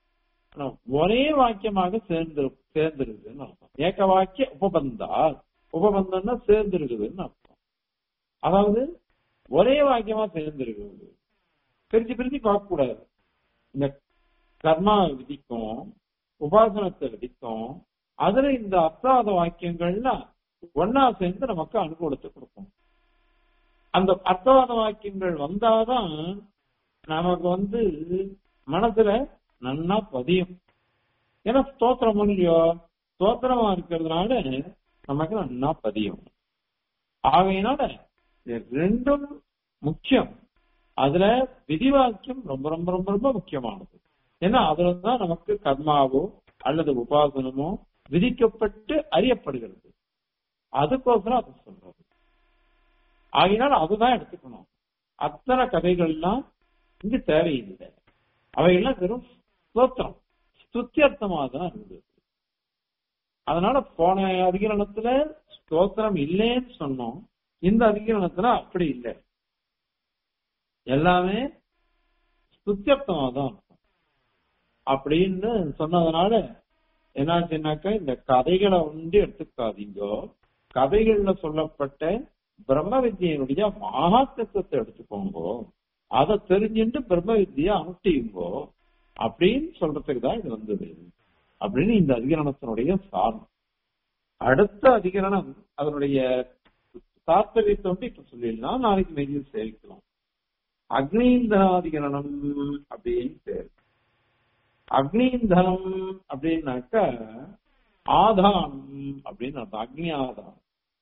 ஒரே வாக்கியமாக சேர்ந்து சேர்ந்திருக்குதுன்னு அர்த்தம் ஏக வாக்கிய உபபந்தா உபபந்தம்னா சேர்ந்திருக்குதுன்னு அர்த்தம் அதாவது ஒரே வாக்கியமா சேர்ந்திருக்குது பிரிச்சு பிரிச்சு பார்க்க கூடாது இந்த கர்மா விதிக்கும் உபாசனத்தை விதிக்கும் அதுல இந்த அர்த்தாத வாக்கியங்கள்லாம் ஒன்னா சேர்ந்து நமக்கு அனுகூலத்தை கொடுக்கும் அந்த அர்த்தவாத வாக்கியங்கள் வந்தாதான் நமக்கு வந்து மனசுல நன்னா பதியும் ஏன்னா ஸ்தோத்திரம் இல்லையோ ஸ்தோத்திரமா இருக்கிறதுனால நமக்கு நன்னா பதியும் ஆகையினால ரெண்டும் முக்கியம் அதுல விதிவாக்கியம் ரொம்ப ரொம்ப ரொம்ப ரொம்ப முக்கியமானது ஏன்னா அதுலதான் நமக்கு கர்மாவோ அல்லது உபாசனமோ விதிக்கப்பட்டு அறியப்படுகிறது அதுக்கோசரம் அது சொல்றது ஆகினால் அதுதான் எடுத்துக்கணும் அத்தனை கதைகள்லாம் இங்கு தேவையில்லை அவைகள்லாம் வெறும் ஸ்தோத்திரம் ஸ்துத்தியர்த்தமா தான் இருந்தது அதனால போன அதிகரணத்துல ஸ்தோத்திரம் இல்லைன்னு சொன்னோம் இந்த அதிகரணத்துல அப்படி இல்லை எல்லாமே சுத்தியர்த்தமா தான் இருக்கும் அப்படின்னு சொன்னதுனால என்னாச்சுன்னாக்கா இந்த கதைகளை வந்து எடுத்துக்காதீங்கோ கதைகள்ல சொல்லப்பட்ட பிரம்ம வித்தியினுடைய மகாத்தத்துவத்தை எடுத்துக்கோங்கோ அதை தெரிஞ்சுட்டு பிரம்ம வித்தியை அனுஷ்டியுங்கோ அப்படின்னு சொல்றதுக்கு தான் இது வந்தது அப்படின்னு இந்த அதிகரணத்தினுடைய சாரம் அடுத்த அதிகரணம் அதனுடைய தாத்பரியத்தை வந்து இப்ப சொல்லிடலாம் நாளைக்கு மெயில் சேவிக்கலாம் அக்னீந்தனாதிகரணம் அப்படின்னு பேர் அக்னீந்தனம் அப்படின்னாக்க ஆதானம் அப்படின்னு அர்த்தம் அக்னி ஆதானம்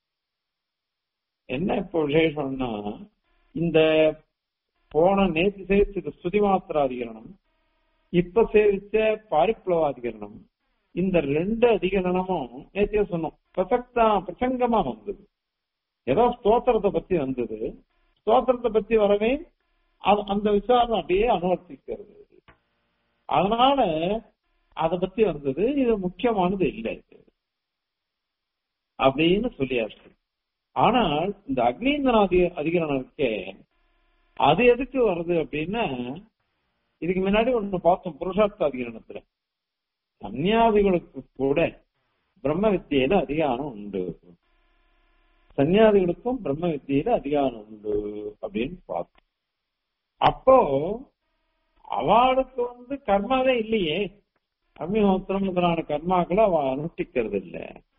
என்ன இப்போ விசேஷம்னா இந்த போன நேற்று சேவிச்சது ஸ்துதி மாத்திராதிகரணம் இப்ப சேவிச்ச பாரிப்ளவாதிகரணம் இந்த ரெண்டு அதிகரணமும் நேற்றைய சொன்னோம் பிரசக்தா பிரசங்கமா வந்தது ஏதோ ஸ்தோத்திரத்தை பத்தி வந்தது ஸ்தோத்திரத்தை பத்தி வரவே அது- அந்த விசாரணை அப்படியே அனுவர்த்திக்கிறது அதனால அதை பத்தி வந்தது இது முக்கியமானது இல்லை இது அப்படின்னு சொல்லியாச்சு ஆனால் இந்த அக்னீந்திரநாதி அதிகரணம் இருக்கே அது எதுக்கு வருது அப்படின்னா இதுக்கு முன்னாடி ஒண்ணு பார்த்தோம் புருஷார்த்த அதிகரணத்துல சன்னியாசிகளுக்கு கூட பிரம்ம வித்தியில அதிகாரம் உண்டு சன்னியாசிகளுக்கும் பிரம்ம வித்தியில அதிகாரம் உண்டு அப்படின்னு பார்த்தோம் அப்போ அவளுக்கு வந்து கர்மாவே இல்லையே அக்னிஹோத்திரம் முதலான கர்மாக்களை அவ அனுஷ்டிக்கிறது இல்ல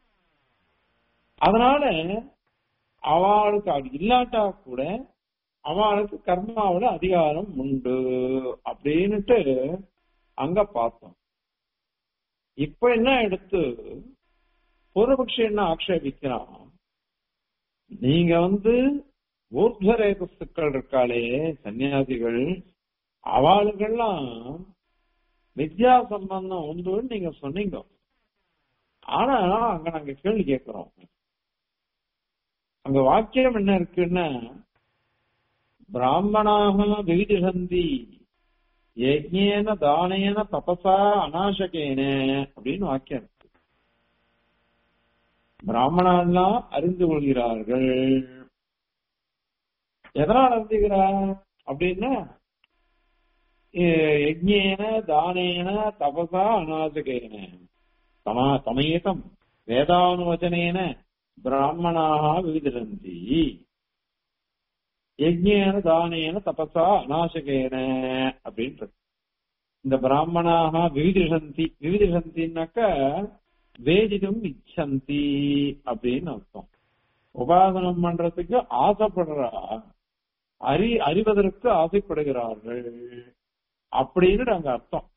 அதனால அவளுக்கு அது இல்லாட்டா கூட அவளுக்கு கர்மாவோட அதிகாரம் உண்டு அப்படின்னுட்டு அங்க பார்த்தோம் இப்ப என்ன எடுத்து பூர்வபக்ஷி என்ன ஆக்ஷேபிக்கிறான் நீங்க வந்து ஊர்துவரேகஸ்துக்கள் இருக்காளே சன்னியாசிகள் அவளுக்கெல்லாம் வித்யா சம்பந்தம் உண்டுன்னு நீங்க சொன்னீங்க ஆனா அங்க நாங்க கேள்வி கேட்கிறோம் அங்க வாக்கியம் என்ன இருக்குன்னா பிராமணாக விவிதிசந்தி யஜ்ஞேன தானேன தபசா அநாசகேன அப்படின்னு வாக்கியம் இருக்கு பிராமணாலாம் அறிந்து கொள்கிறார்கள் எதனால் அறிந்துகிறார் அப்படின்னா எ- யஜ்ஞேன தானேன தபசா அநாசகேன தமா தமேதம் வேதானுவச்சனேன பிராமணாக விவிதிரந்தி யஜ்ஞேன தானேன தபசா அநாசகேன அப்படின்றது இந்த பிராமணாக விவிதிஷந்தி விவிதிஷந்தின்னாக்க வேதிடும் இச்சந்தி அப்படின்னு அர்த்தம் உபாசனம் பண்றதுக்கு ஆசைப்படுறா அறி அறிவதற்கு ஆசைப்படுகிறார்கள் அப்படின்னு அங்க அர்த்தம்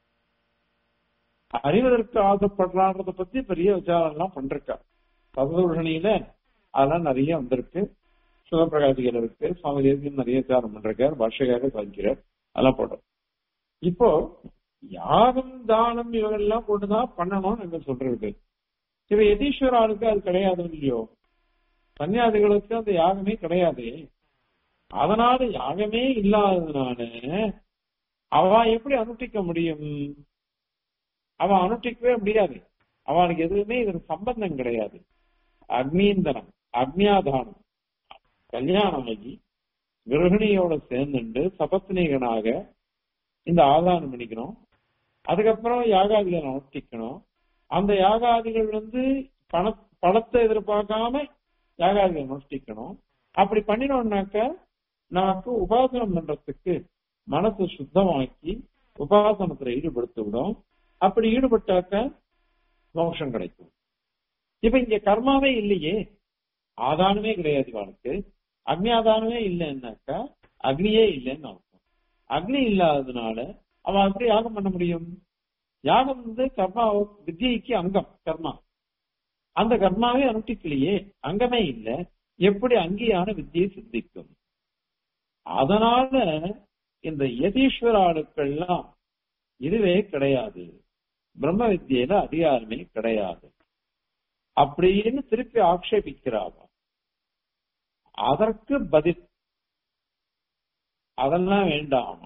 அறிவதற்கு ஆசைப்படுறான்றத பத்தி பெரிய விசாரம் எல்லாம் பண்றா சததூஷணியில அதெல்லாம் நிறைய வந்திருக்கு சிவபிரகாசிகள் இருக்கு சுவாமி தேசியம் நிறைய விசாரம் பண்றார் பாஷையாக சாதிக்கிறார் அதெல்லாம் போட்டோம் இப்போ யாகம் தானம் இவங்கெல்லாம் கொண்டுதான் பண்ணணும்னு எங்க சொல்றது இப்ப யதீஸ்வர ஆளுக்கு அது கிடையாது இல்லையோ சன்னியாசிகளுக்கு அந்த யாகமே கிடையாது அதனால யாகமே இல்லாததுனால அவ எப்படி அனுஷ்டிக்க முடியும் அவ அனுஷ்டிக்கவே முடியாது அவனுக்கு எதுவுமே இதற்கு சம்பந்தம் கிடையாது அக்னீந்தனம் அக்னியாதானம் கல்யாணம் ஆகி கிரகிணியோட சேர்ந்துண்டு சபத்னீகனாக இந்த ஆதானம் பண்ணிக்கணும் அதுக்கப்புறம் யாகாதிகளை அனுஷ்டிக்கணும் அந்த யாகாதிகள் வந்து பண பணத்தை எதிர்பார்க்காம யாகாதிகளை அனுஷ்டிக்கணும் அப்படி பண்ணினோம்னாக்க நமக்கு உபாசனம் பண்றதுக்கு மனசு சுத்தமாக்கி உபாசனத்துல ஈடுபடுத்தி விடும் அப்படி ஈடுபட்டாக்க மோட்சம் கிடைக்கும் இப்ப இங்க கர்மாவே இல்லையே ஆதானமே கிடையாது இவனுக்கு அக்னி ஆதானமே இல்லைன்னாக்கா அக்னியே இல்லைன்னு அர்த்தம் அக்னி இல்லாததுனால அவன் எப்படி யாகம் பண்ண முடியும் யாகம் வந்து கர்மா வித்யைக்கு அங்கம் கர்மா அந்த கர்மாவே அனுஷ்டிக்கலையே அங்கமே இல்லை எப்படி அங்கேயான வித்தியை சித்திக்கும் அதனால இந்த யதீஸ்வர ஆளுக்கள்லாம் இதுவே கிடையாது பிரம்ம வித்தியில அதிகாரமே கிடையாது அப்படின்னு திருப்பி ஆக்ஷேபிக்கிறாங்க அதற்கு பதில் அதெல்லாம் வேண்டாம்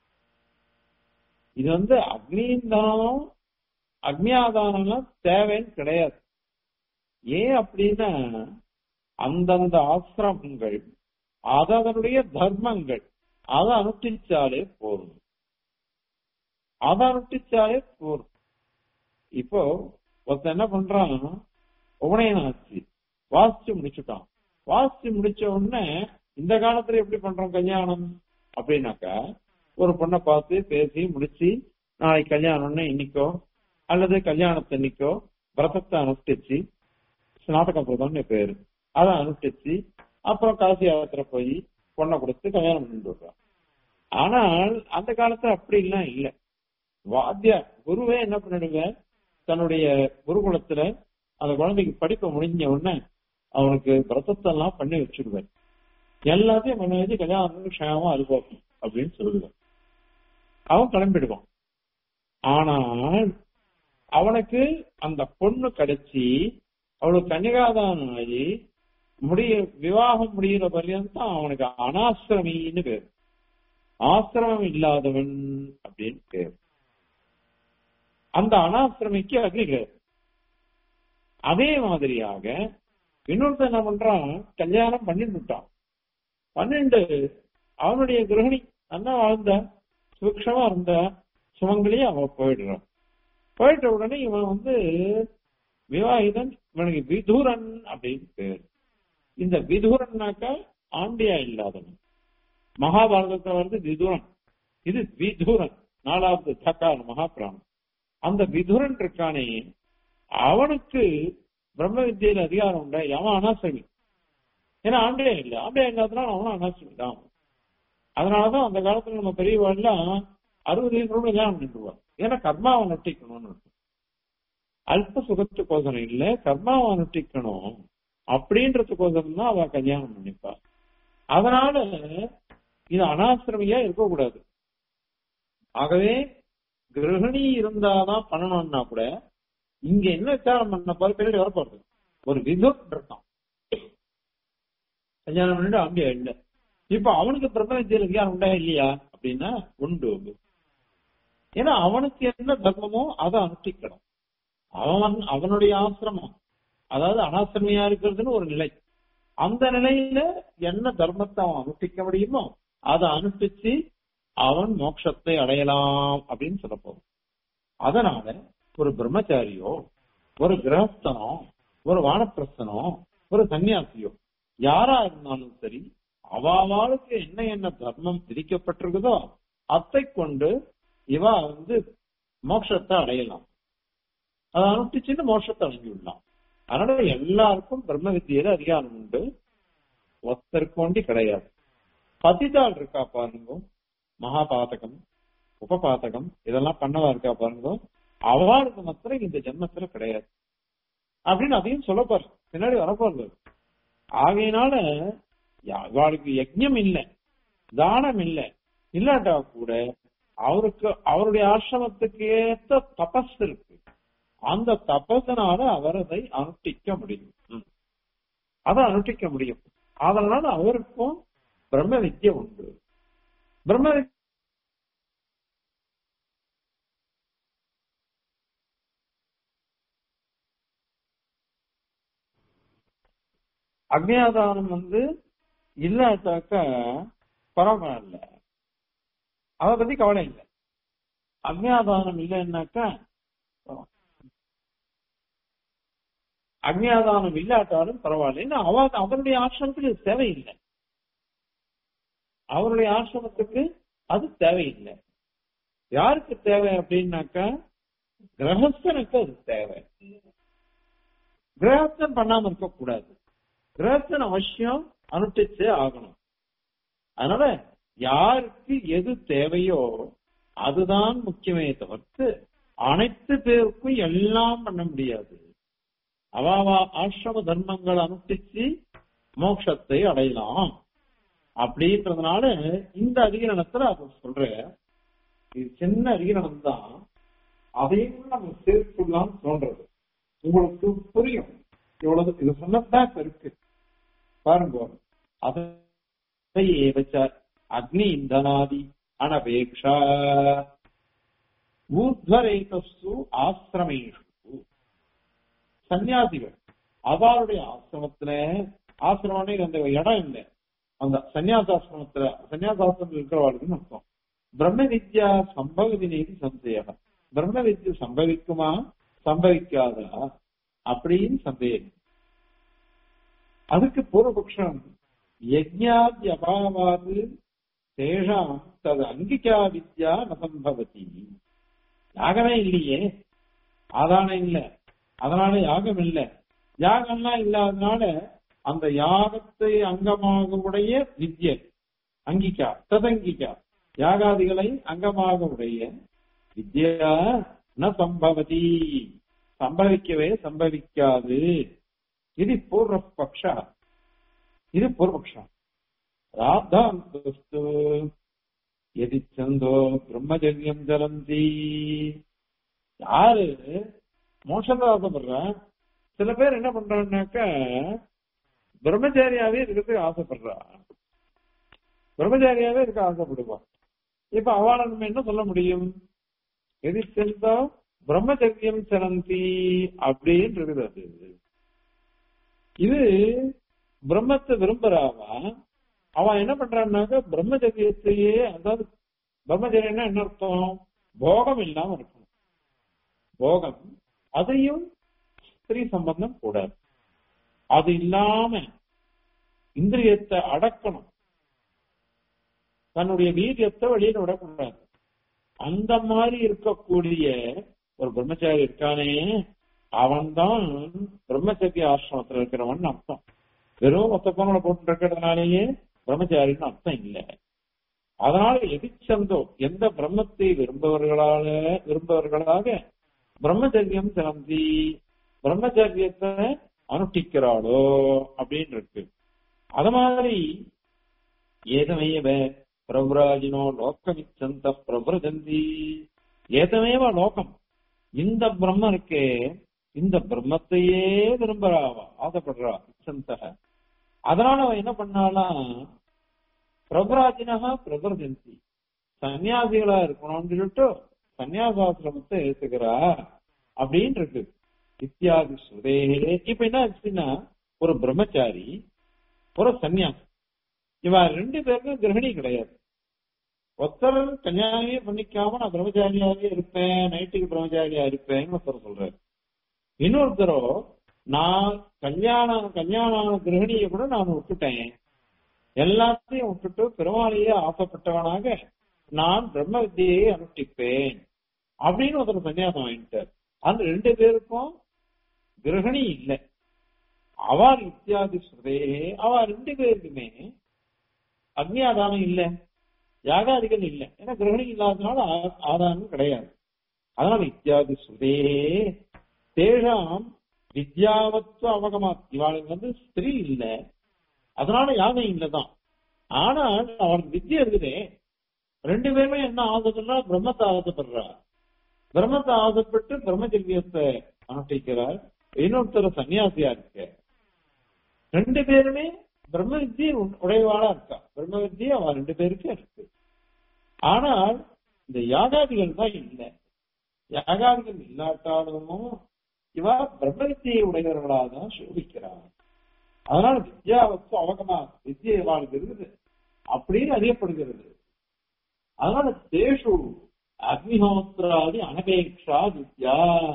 இது வந்து அக்னிதானம் அக்னியாதானம்லாம் தேவைன்னு கிடையாது ஏன் அப்படின்னா அந்தந்த ஆசிரமங்கள் அதனுடைய தர்மங்கள் அதை அனுஷ்டிச்சாலே போதும் அதை அனுஷ்டிச்சாலே போதும் இப்போ ஒருத்தன் என்ன பண்றான் உபநயனம் ஆச்சு வாசிச்சு முடிச்சுட்டான் வாசிச்சு முடிச்ச உடனே இந்த காலத்துல எப்படி பண்றோம் கல்யாணம் அப்படின்னாக்கா ஒரு பொண்ணை பார்த்து பேசி முடிச்சு நாளைக்கு கல்யாணம்னு இன்னைக்கோ அல்லது கல்யாணத்தன்னைக்கோ விரதத்தை அனுஷ்டிச்சு ஸ்நாடக விரதம்னு பேரு அதை அனுஷ்டிச்சு அப்புறம் காசி யாத்திரை போய் பொண்ணை கொடுத்து கல்யாணம் பண்ணிட்டு வருவான் ஆனால் அந்த காலத்துல அப்படி எல்லாம் இல்ல வாத்தியா குருவே என்ன பண்ணிடுவேன் தன்னுடைய குருகுலத்துல அந்த குழந்தைக்கு படிப்ப முடிஞ்ச உடனே அவனுக்கு விரதத்தை எல்லாம் பண்ணி வச்சுடுவேன் எல்லாத்தையும் பண்ணி வச்சு கல்யாணம் க்ஷேமமா இருக்கும் அப்படின்னு சொல்லுவேன் அவன் கிளம்பிடுவான் ஆனால் அவனுக்கு அந்த பொண்ணு கிடைச்சி அவளுக்கு கன்னிகாதானம் ஆகி முடிய விவாகம் முடிகிற பர்யந்தம் அவனுக்கு அனாசிரமின்னு பேர் ஆசிரமம் இல்லாதவன் அப்படின்னு பேர் அந்த அனாசிரமிக்கு அக்னி பேர் அதே மாதிரியாக இன்னொருத்தன் என்ன பண்றான் கல்யாணம் பண்ணிட்டுட்டான் பன்னெண்டு அவனுடைய கிரகணி நல்லா வாழ்ந்த சுபிக்ஷமா இருந்த சுமங்கலியே அவன் போயிடுறான் போயிட்ட உடனே இவன் வந்து விவாகிதன் இவனுக்கு விதுரன் அப்படின்னு பேர் இந்த விதுரன்னாக்கா ஆண்டியா இல்லாதவன் மகாபாரதத்துல வருது விதுரன் இது விதுரன் நாலாவது தக்கார் மகாபிராணம் அந்த விதுரன் இருக்கானே அவனுக்கு பிரம்ம வித்தியில அதிகாரம் உண்டா அவன் அனாசமி ஏன்னா ஆண்டையா இல்ல ஆண்டையா இல்லாதனால அவனும் அனாசமி தான் அதனாலதான் அந்த காலத்துல நம்ம பெரியவாள்லாம் அறுபது வயசுல கல்யாணம் பண்ணிடுவான் ஏன்னா கர்மாவை நொட்டிக்கணும்னு அல்ப சுகத்துக்கோசரம் இல்ல கர்மாவை நொட்டிக்கணும் அப்படின்றதுக்கோசரம் தான் அவ கல்யாணம் பண்ணிப்பா அதனால இது அனாசிரமியா இருக்கக்கூடாது ஆகவே கிரகிணி இருந்தாதான் பண்ணணும்னா கூட இங்க என்ன விசாரம் பண்ண பாரு பின்னாடி வரப்போறது ஒரு விதுர் இருக்கான் கல்யாணம் பண்ணிட்டு அங்கே இல்ல இப்ப அவனுக்கு பிரம்ம வித்தியில வித்தியானம் உண்டா இல்லையா அப்படின்னா உண்டு ஏன்னா அவனுக்கு என்ன தர்மமோ அதை அனுஷ்டிக்கணும் அவன் அவனுடைய ஆசிரமம் அதாவது அனாசிரமியா இருக்கிறதுன்னு ஒரு நிலை அந்த நிலையில என்ன தர்மத்தை அவன் அனுஷ்டிக்க முடியுமோ அதை அனுஷ்டிச்சு அவன் மோட்சத்தை அடையலாம் அப்படின்னு சொல்ல போறோம் அதனால ஒரு பிரம்மச்சாரியோ ஒரு கிரகஸ்தனோ ஒரு வானப்பிரஸ்தனோ ஒரு சன்னியாசியோ யாரா இருந்தாலும் சரி அவாவாளுக்கு என்ன என்ன தர்மம் விதிக்கப்பட்டிருக்குதோ அத்தை கொண்டு இவ வந்து மோட்சத்தை அடையலாம் அதை அனுஷ்டிச்சுட்டு மோட்சத்தை அடைஞ்சு விடலாம் அதனால எல்லாருக்கும் பிரம்ம வித்தியில அதிகாரம் உண்டு ஒத்தருக்கு வேண்டி கிடையாது பதிதாள் இருக்கா பாருங்க மகாபாதகம் உபபாதகம் இதெல்லாம் பண்ணவா இருக்கா பாருங்க அவளுக்கு மாத்திரம் இந்த ஜென்மத்துல கிடையாது அப்படின்னு அதையும் சொல்ல பாரு பின்னாடி வரப்போறது ஆகையினால அவளுக்கு யஜ்யம் இல்லை தானம் இல்லை இல்லாட்டா கூட அவருக்கு அவருடைய ஆசிரமத்துக்கு ஏத்த தபஸ் இருக்கு அந்த தபசனால அவர் அதை அனுஷ்டிக்க முடியும் அதை அனுஷ்டிக்க முடியும் அதனால அவருக்கும் பிரம்ம வித்யை உண்டு பிரம்ம அக்னியாதானம் வந்து இல்லாட்டாக்க பரவாயில்ல அதை பத்தி கவலை இல்லை அக்னியாதானம் இல்லைன்னாக்கா அக்னியாதானம் இல்லாட்டாலும் பரவாயில்ல ஏன்னா அவ அவருடைய ஆசிரமத்துக்கு இது தேவையில்லை அவருடைய ஆசிரமத்துக்கு அது தேவையில்லை யாருக்கு தேவை அப்படின்னாக்கா கிரகஸ்தனுக்கு அது தேவை கிரகஸ்தன் பண்ணாம இருக்கக்கூடாது கிரகஸ்தன் அவசியம் அனுஷ்டிச்சே ஆகணும் அதனால யாருக்கு எது தேவையோ அதுதான் முக்கியமே தவிர்த்து அனைத்து பேருக்கும் எல்லாம் பண்ண முடியாது அவாவா ஆசிரம தர்மங்கள் அனுஷ்டிச்சு மோட்சத்தை அடையலாம் அப்படின்றதுனால இந்த அதிகரணத்துல அவர் சொல்ற இது சின்ன அதிகரணம் தான் அதையும் நம்ம சேர்த்துலாம் தோன்றது உங்களுக்கு புரியும் இவ்வளவு இது சொன்னதான் இருக்கு பாருங்க அதை வச்சார் அக்னி இந்தனாதி அனபேக்ஷா ஊர்வரேகஸ்து ஆசிரமேஷு சன்னியாசிகள் அவருடைய ஆசிரமத்துல ஆசிரமம் அந்த இடம் இல்லை அந்த சன்னியாசாசிரமத்துல சன்னியாசாசிரமத்தில் இருக்கிறவாளுக்குன்னு அர்த்தம் பிரம்ம வித்யா சம்பவதினேதி சந்தேகம் பிரம்ம வித்யா சம்பவிக்குமா சம்பவிக்காதா அப்படின்னு சந்தேகம் அதுக்கு பூர்வபக்ஷம் யஜ்ஞாதி அபாவாது தேஷாம் தது அங்கிகா வித்யா ந சம்பவதி யாகமே இல்லையே ஆதானம் இல்ல அதனால யாகம் இல்ல யாகம்லாம் இல்லாதனால அந்த யாகத்தை அங்கமாக உடைய வித்யை அங்கிகா ததங்கிகா யாகாதிகளை அங்கமாக உடைய வித்யா ந சம்பவதி சம்பவிக்கவே சம்பவிக்காது இது பூர்வபக்ஷ இது பூர்வபக்ஷம் ராத்தாந்தஸ்து எதி சந்தோ பிரம்மஜன்யம் ஜலந்தி யாரு மோட்சத்தை ஆசைப்படுறா சில பேர் என்ன பண்றான்னாக்க பிரம்மச்சாரியாவே இருக்கிறதுக்கு ஆசைப்படுறா பிரம்மச்சாரியாவே இருக்க ஆசைப்படுவா இப்ப அவளை நம்ம என்ன சொல்ல முடியும் எதி சென்றா பிரம்மச்சரியம் சரந்தி அப்படின்னு இருக்குது அது இது பிரம்மத்தை விரும்புறாவா அவன் என்ன பண்றான்னாக்க பிரம்மச்சரியத்தையே அதாவது பிரம்மச்சரியம்னா என்ன அர்த்தம் போகம் இல்லாம இருக்கணும் போகம் அதையும் ஸ்திரீ சம்பந்தம் கூடாது அது இல்லாம இந்திரியத்தை அடக்கணும் தன்னுடைய வீரியத்தை வெளியில விடக்கூடாது அந்த மாதிரி இருக்கக்கூடிய ஒரு பிரம்மச்சாரி இருக்கானே அவன்தான் பிரம்மச்சரிய ஆசிரமத்துல இருக்கிறவன் அர்த்தம் வெறும் ஒத்த பொருளை போட்டு இருக்கிறதுனாலேயே பிரம்மச்சாரின்னு அர்த்தம் இல்லை அதனால எதிச்சந்தோ எந்த பிரம்மத்தை விரும்பவர்களால விரும்பவர்களாக பிரம்மச்சரியம் சிலந்தி பிரம்மச்சரியத்தை அனுஷ்டிக்கிறாளோ அப்படின்னு இருக்கு அது மாதிரி ஏதமேவ பிரபுராஜினோ லோக்கமிச்சந்த பிரபுரஜந்தி ஏதமேவ லோகம் இந்த பிரம்மம் இருக்கே இந்த பிரம்மத்தையே விரும்புறாவா ஆசைப்படுறா இச்சந்தக அதனால அவன் என்ன பண்ணாலாம் பிரபுராஜினகா பிரபுரஜந்தி சன்னியாசிகளா இருக்கணும்னு சொல்லிட்டு சன்னியாசாசிரமத்தை ஏத்துக்கிறா அப்படின்னு இருக்கு இத்தியாதி சுதே இப்ப என்ன ஆச்சுன்னா ஒரு பிரம்மச்சாரி ஒரு சன்னியாசி இவ ரெண்டு பேருக்கும் கிரகணி கிடையாது ஒருத்தர் கல்யாணமே பண்ணிக்காம நான் பிரம்மச்சாரியாவே இருப்பேன் நைட்டுக்கு பிரம்மச்சாரியா இருப்பேன்னு ஒருத்தர் சொல்றாரு இன்னொருத்தரோ நான் கல்யாணம் கல்யாண கிரகணியை கூட நான் விட்டுட்டேன் எல்லாத்தையும் விட்டுட்டு பெருமாளையே ஆசைப்பட்டவனாக நான் பிரம்ம வித்தியை அனுஷ்டிப்பேன் அப்படின்னு ஒருத்தர் சன்னியாசம் வாங்கிட்டார் அந்த ரெண்டு பேருக்கும் கிரகணி இல்லை அவர் இத்தியாதி ஸ்ருதே அவ ரெண்டு பேருக்குமே அக்னியாதானம் இல்ல யாகாதிகள் இல்ல ஏன்னா கிரகணி இல்லாதனால ஆதானம் கிடையாது அதனால இத்தியாதி ஸ்ருதே தேஷாம் வித்யாவத்துவ அவகமா இவாளுக்கு வந்து ஸ்திரீ இல்ல அதனால யாகம் இல்லதான் ஆனால் அவனுக்கு வித்யா இருக்குதே ரெண்டு பேருமே என்ன ஆகுதுன்னா பிரம்மத்தை ஆசைப்படுறா பிரம்மத்தை ஆசைப்பட்டு பிரம்மச்சரியத்தை அனுஷ்டிக்கிறார் இன்னொருத்தர் சன்னியாசியா இருக்க ரெண்டு பேருமே பிரம்ம வித்தியை உடையவாளா இருக்கா பிரம்ம வித்தியை அவ ரெண்டு பேருக்கும் இருக்கு ஆனால் இந்த யாகாதிகள் தான் இல்லை யாகாதிகள் இல்லாட்டாலும் இவா பிரம்ம வித்தியை உடையவர்களாக தான் சோபிக்கிறார் அதனால வித்யாவுக்கு அவகமா வித்தியை வாழ்க்கை இருக்குது அப்படின்னு அறியப்படுகிறது அதனால தேஷு அக்னிஹோத்திராதி அனபேக்ஷா வித்யா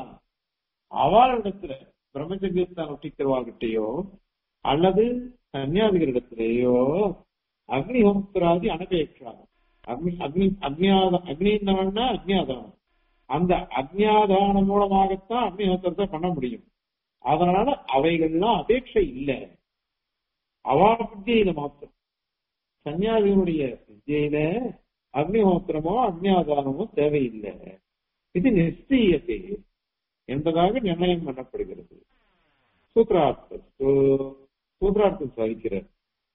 அவளிடத்துல பிரம்மச்சரியத்தை அனுஷ்டிக்கிறவாகிட்டயோ அல்லது சன்னியாசிகளிடத்திலேயோ அக்னிஹோத்திராதி அனபேக்ஷா அக்னி அக்னி அக்னியாத அக்னிந்தவன்னா அக்னியாதானம் அந்த அக்னியாதானம் மூலமாகத்தான் அக்னிஹோத்திரத்தை பண்ண முடியும் அதனால அவைகள்லாம் அபேட்சை இல்லை அவா வித்தியில மாத்திரம் சன்னியாசிகளுடைய வித்தியில அக்னிஹோத்திரமோ அக்னியாதானமோ தேவையில்லை இது நிச்சயத்தை என்பதாக நிர்ணயம் பண்ணப்படுகிறது சூத்ரார்த்தம் சூத்ரார்த்தம் சாதிக்கிறார்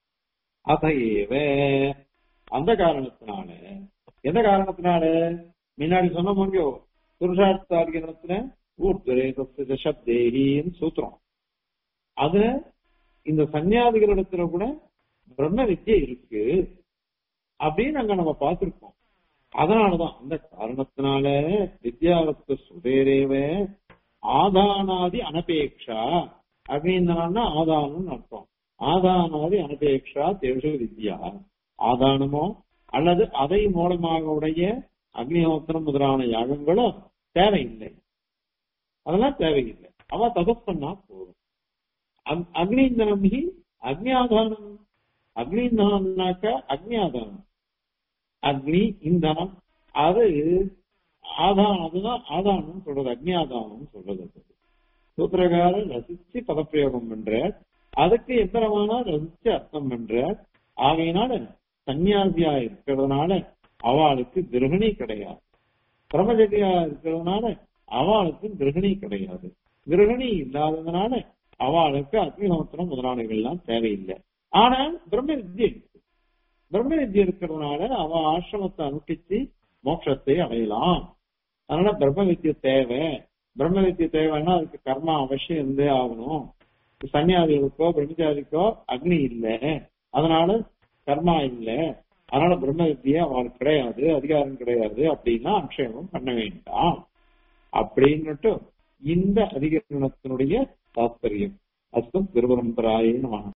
அதையேவ அந்த காரணத்தினால எந்த காரணத்தினால முன்னாடி சொன்ன முடியோ புருஷார்த்தாதிகரணத்துல ஊர்துரே சப்தேகின்னு சூத்திரம் அதுல இந்த சன்னியாதிகளிடத்துல கூட பிரம்ம வித்யை இருக்கு அப்படின்னு அங்க நம்ம பார்த்திருக்கோம் அதனாலதான் அந்த காரணத்தினால வித்யாவத்து சுதேரேவ ஆதானாதி அனபேக்ஷா அப்படின்னா ஆதானம்னு அர்த்தம் ஆதானாதி அனபேக்ஷா தேஷு வித்யா ஆதானமோ அல்லது அதை மூலமாக உடைய அக்னிஹோத்திரம் முதலான யாகங்களோ தேவையில்லை அதெல்லாம் தேவையில்லை அவ தபஸ் பண்ணா போதும் அக்- அக்னீந்தனம் ஹி அக்னியாதானம் அக்னீந்தனம்னாக்க அக்னியாதானம் அக்னி இந்தனம் அது ஆதானம் அதுதான் ஆதானம் சொல்றது அக்னியாதானம் சொல்றது அது. சூத்திரகாரர் ரசிச்சு பதப்பிரயோகம் பண்ற அதுக்கு எத்தனமான ரசிச்சு அர்த்தம் பண்ற ஆகையினால சன்னியாசியா இருக்கிறதுனால அவளுக்கு கிரகணி கிடையாது பிரம்மஜதியா இருக்கிறதுனால அவளுக்கு கிரகணி கிடையாது கிரகணி இல்லாததுனால அவளுக்கு அக்னிஹோத்திரம் முதலானவைகள்லாம் தேவையில்லை ஆனால் பிரம்ம வித்யை இருக்கு. பிரம்ம வித்யை இருக்கிறதுனால அவ ஆசிரமத்தை அனுஷ்டிச்சு மோட்சத்தை அடையலாம் அதனால பிரம்ம வித்யை தேவை பிரம்ம வித்யை தேவைன்னா அதுக்கு கர்மா அவசியம் இருந்தே ஆகணும் சன்னியாசிகளுக்கோ பிரம்மச்சாரிக்கோ அக்னி இல்லை அதனால கர்மா இல்லை அதனால பிரம்ம வித்தியை அவளுக்கு கிடையாது அதிகாரம் கிடையாது அப்படின்னா ஆட்சேபம் பண்ண வேண்டாம் அப்படின்னுட்டு இந்த அதிகரணத்தினுடைய தாத்பரியம் அஸ்தம் திருவரம்பராயே நம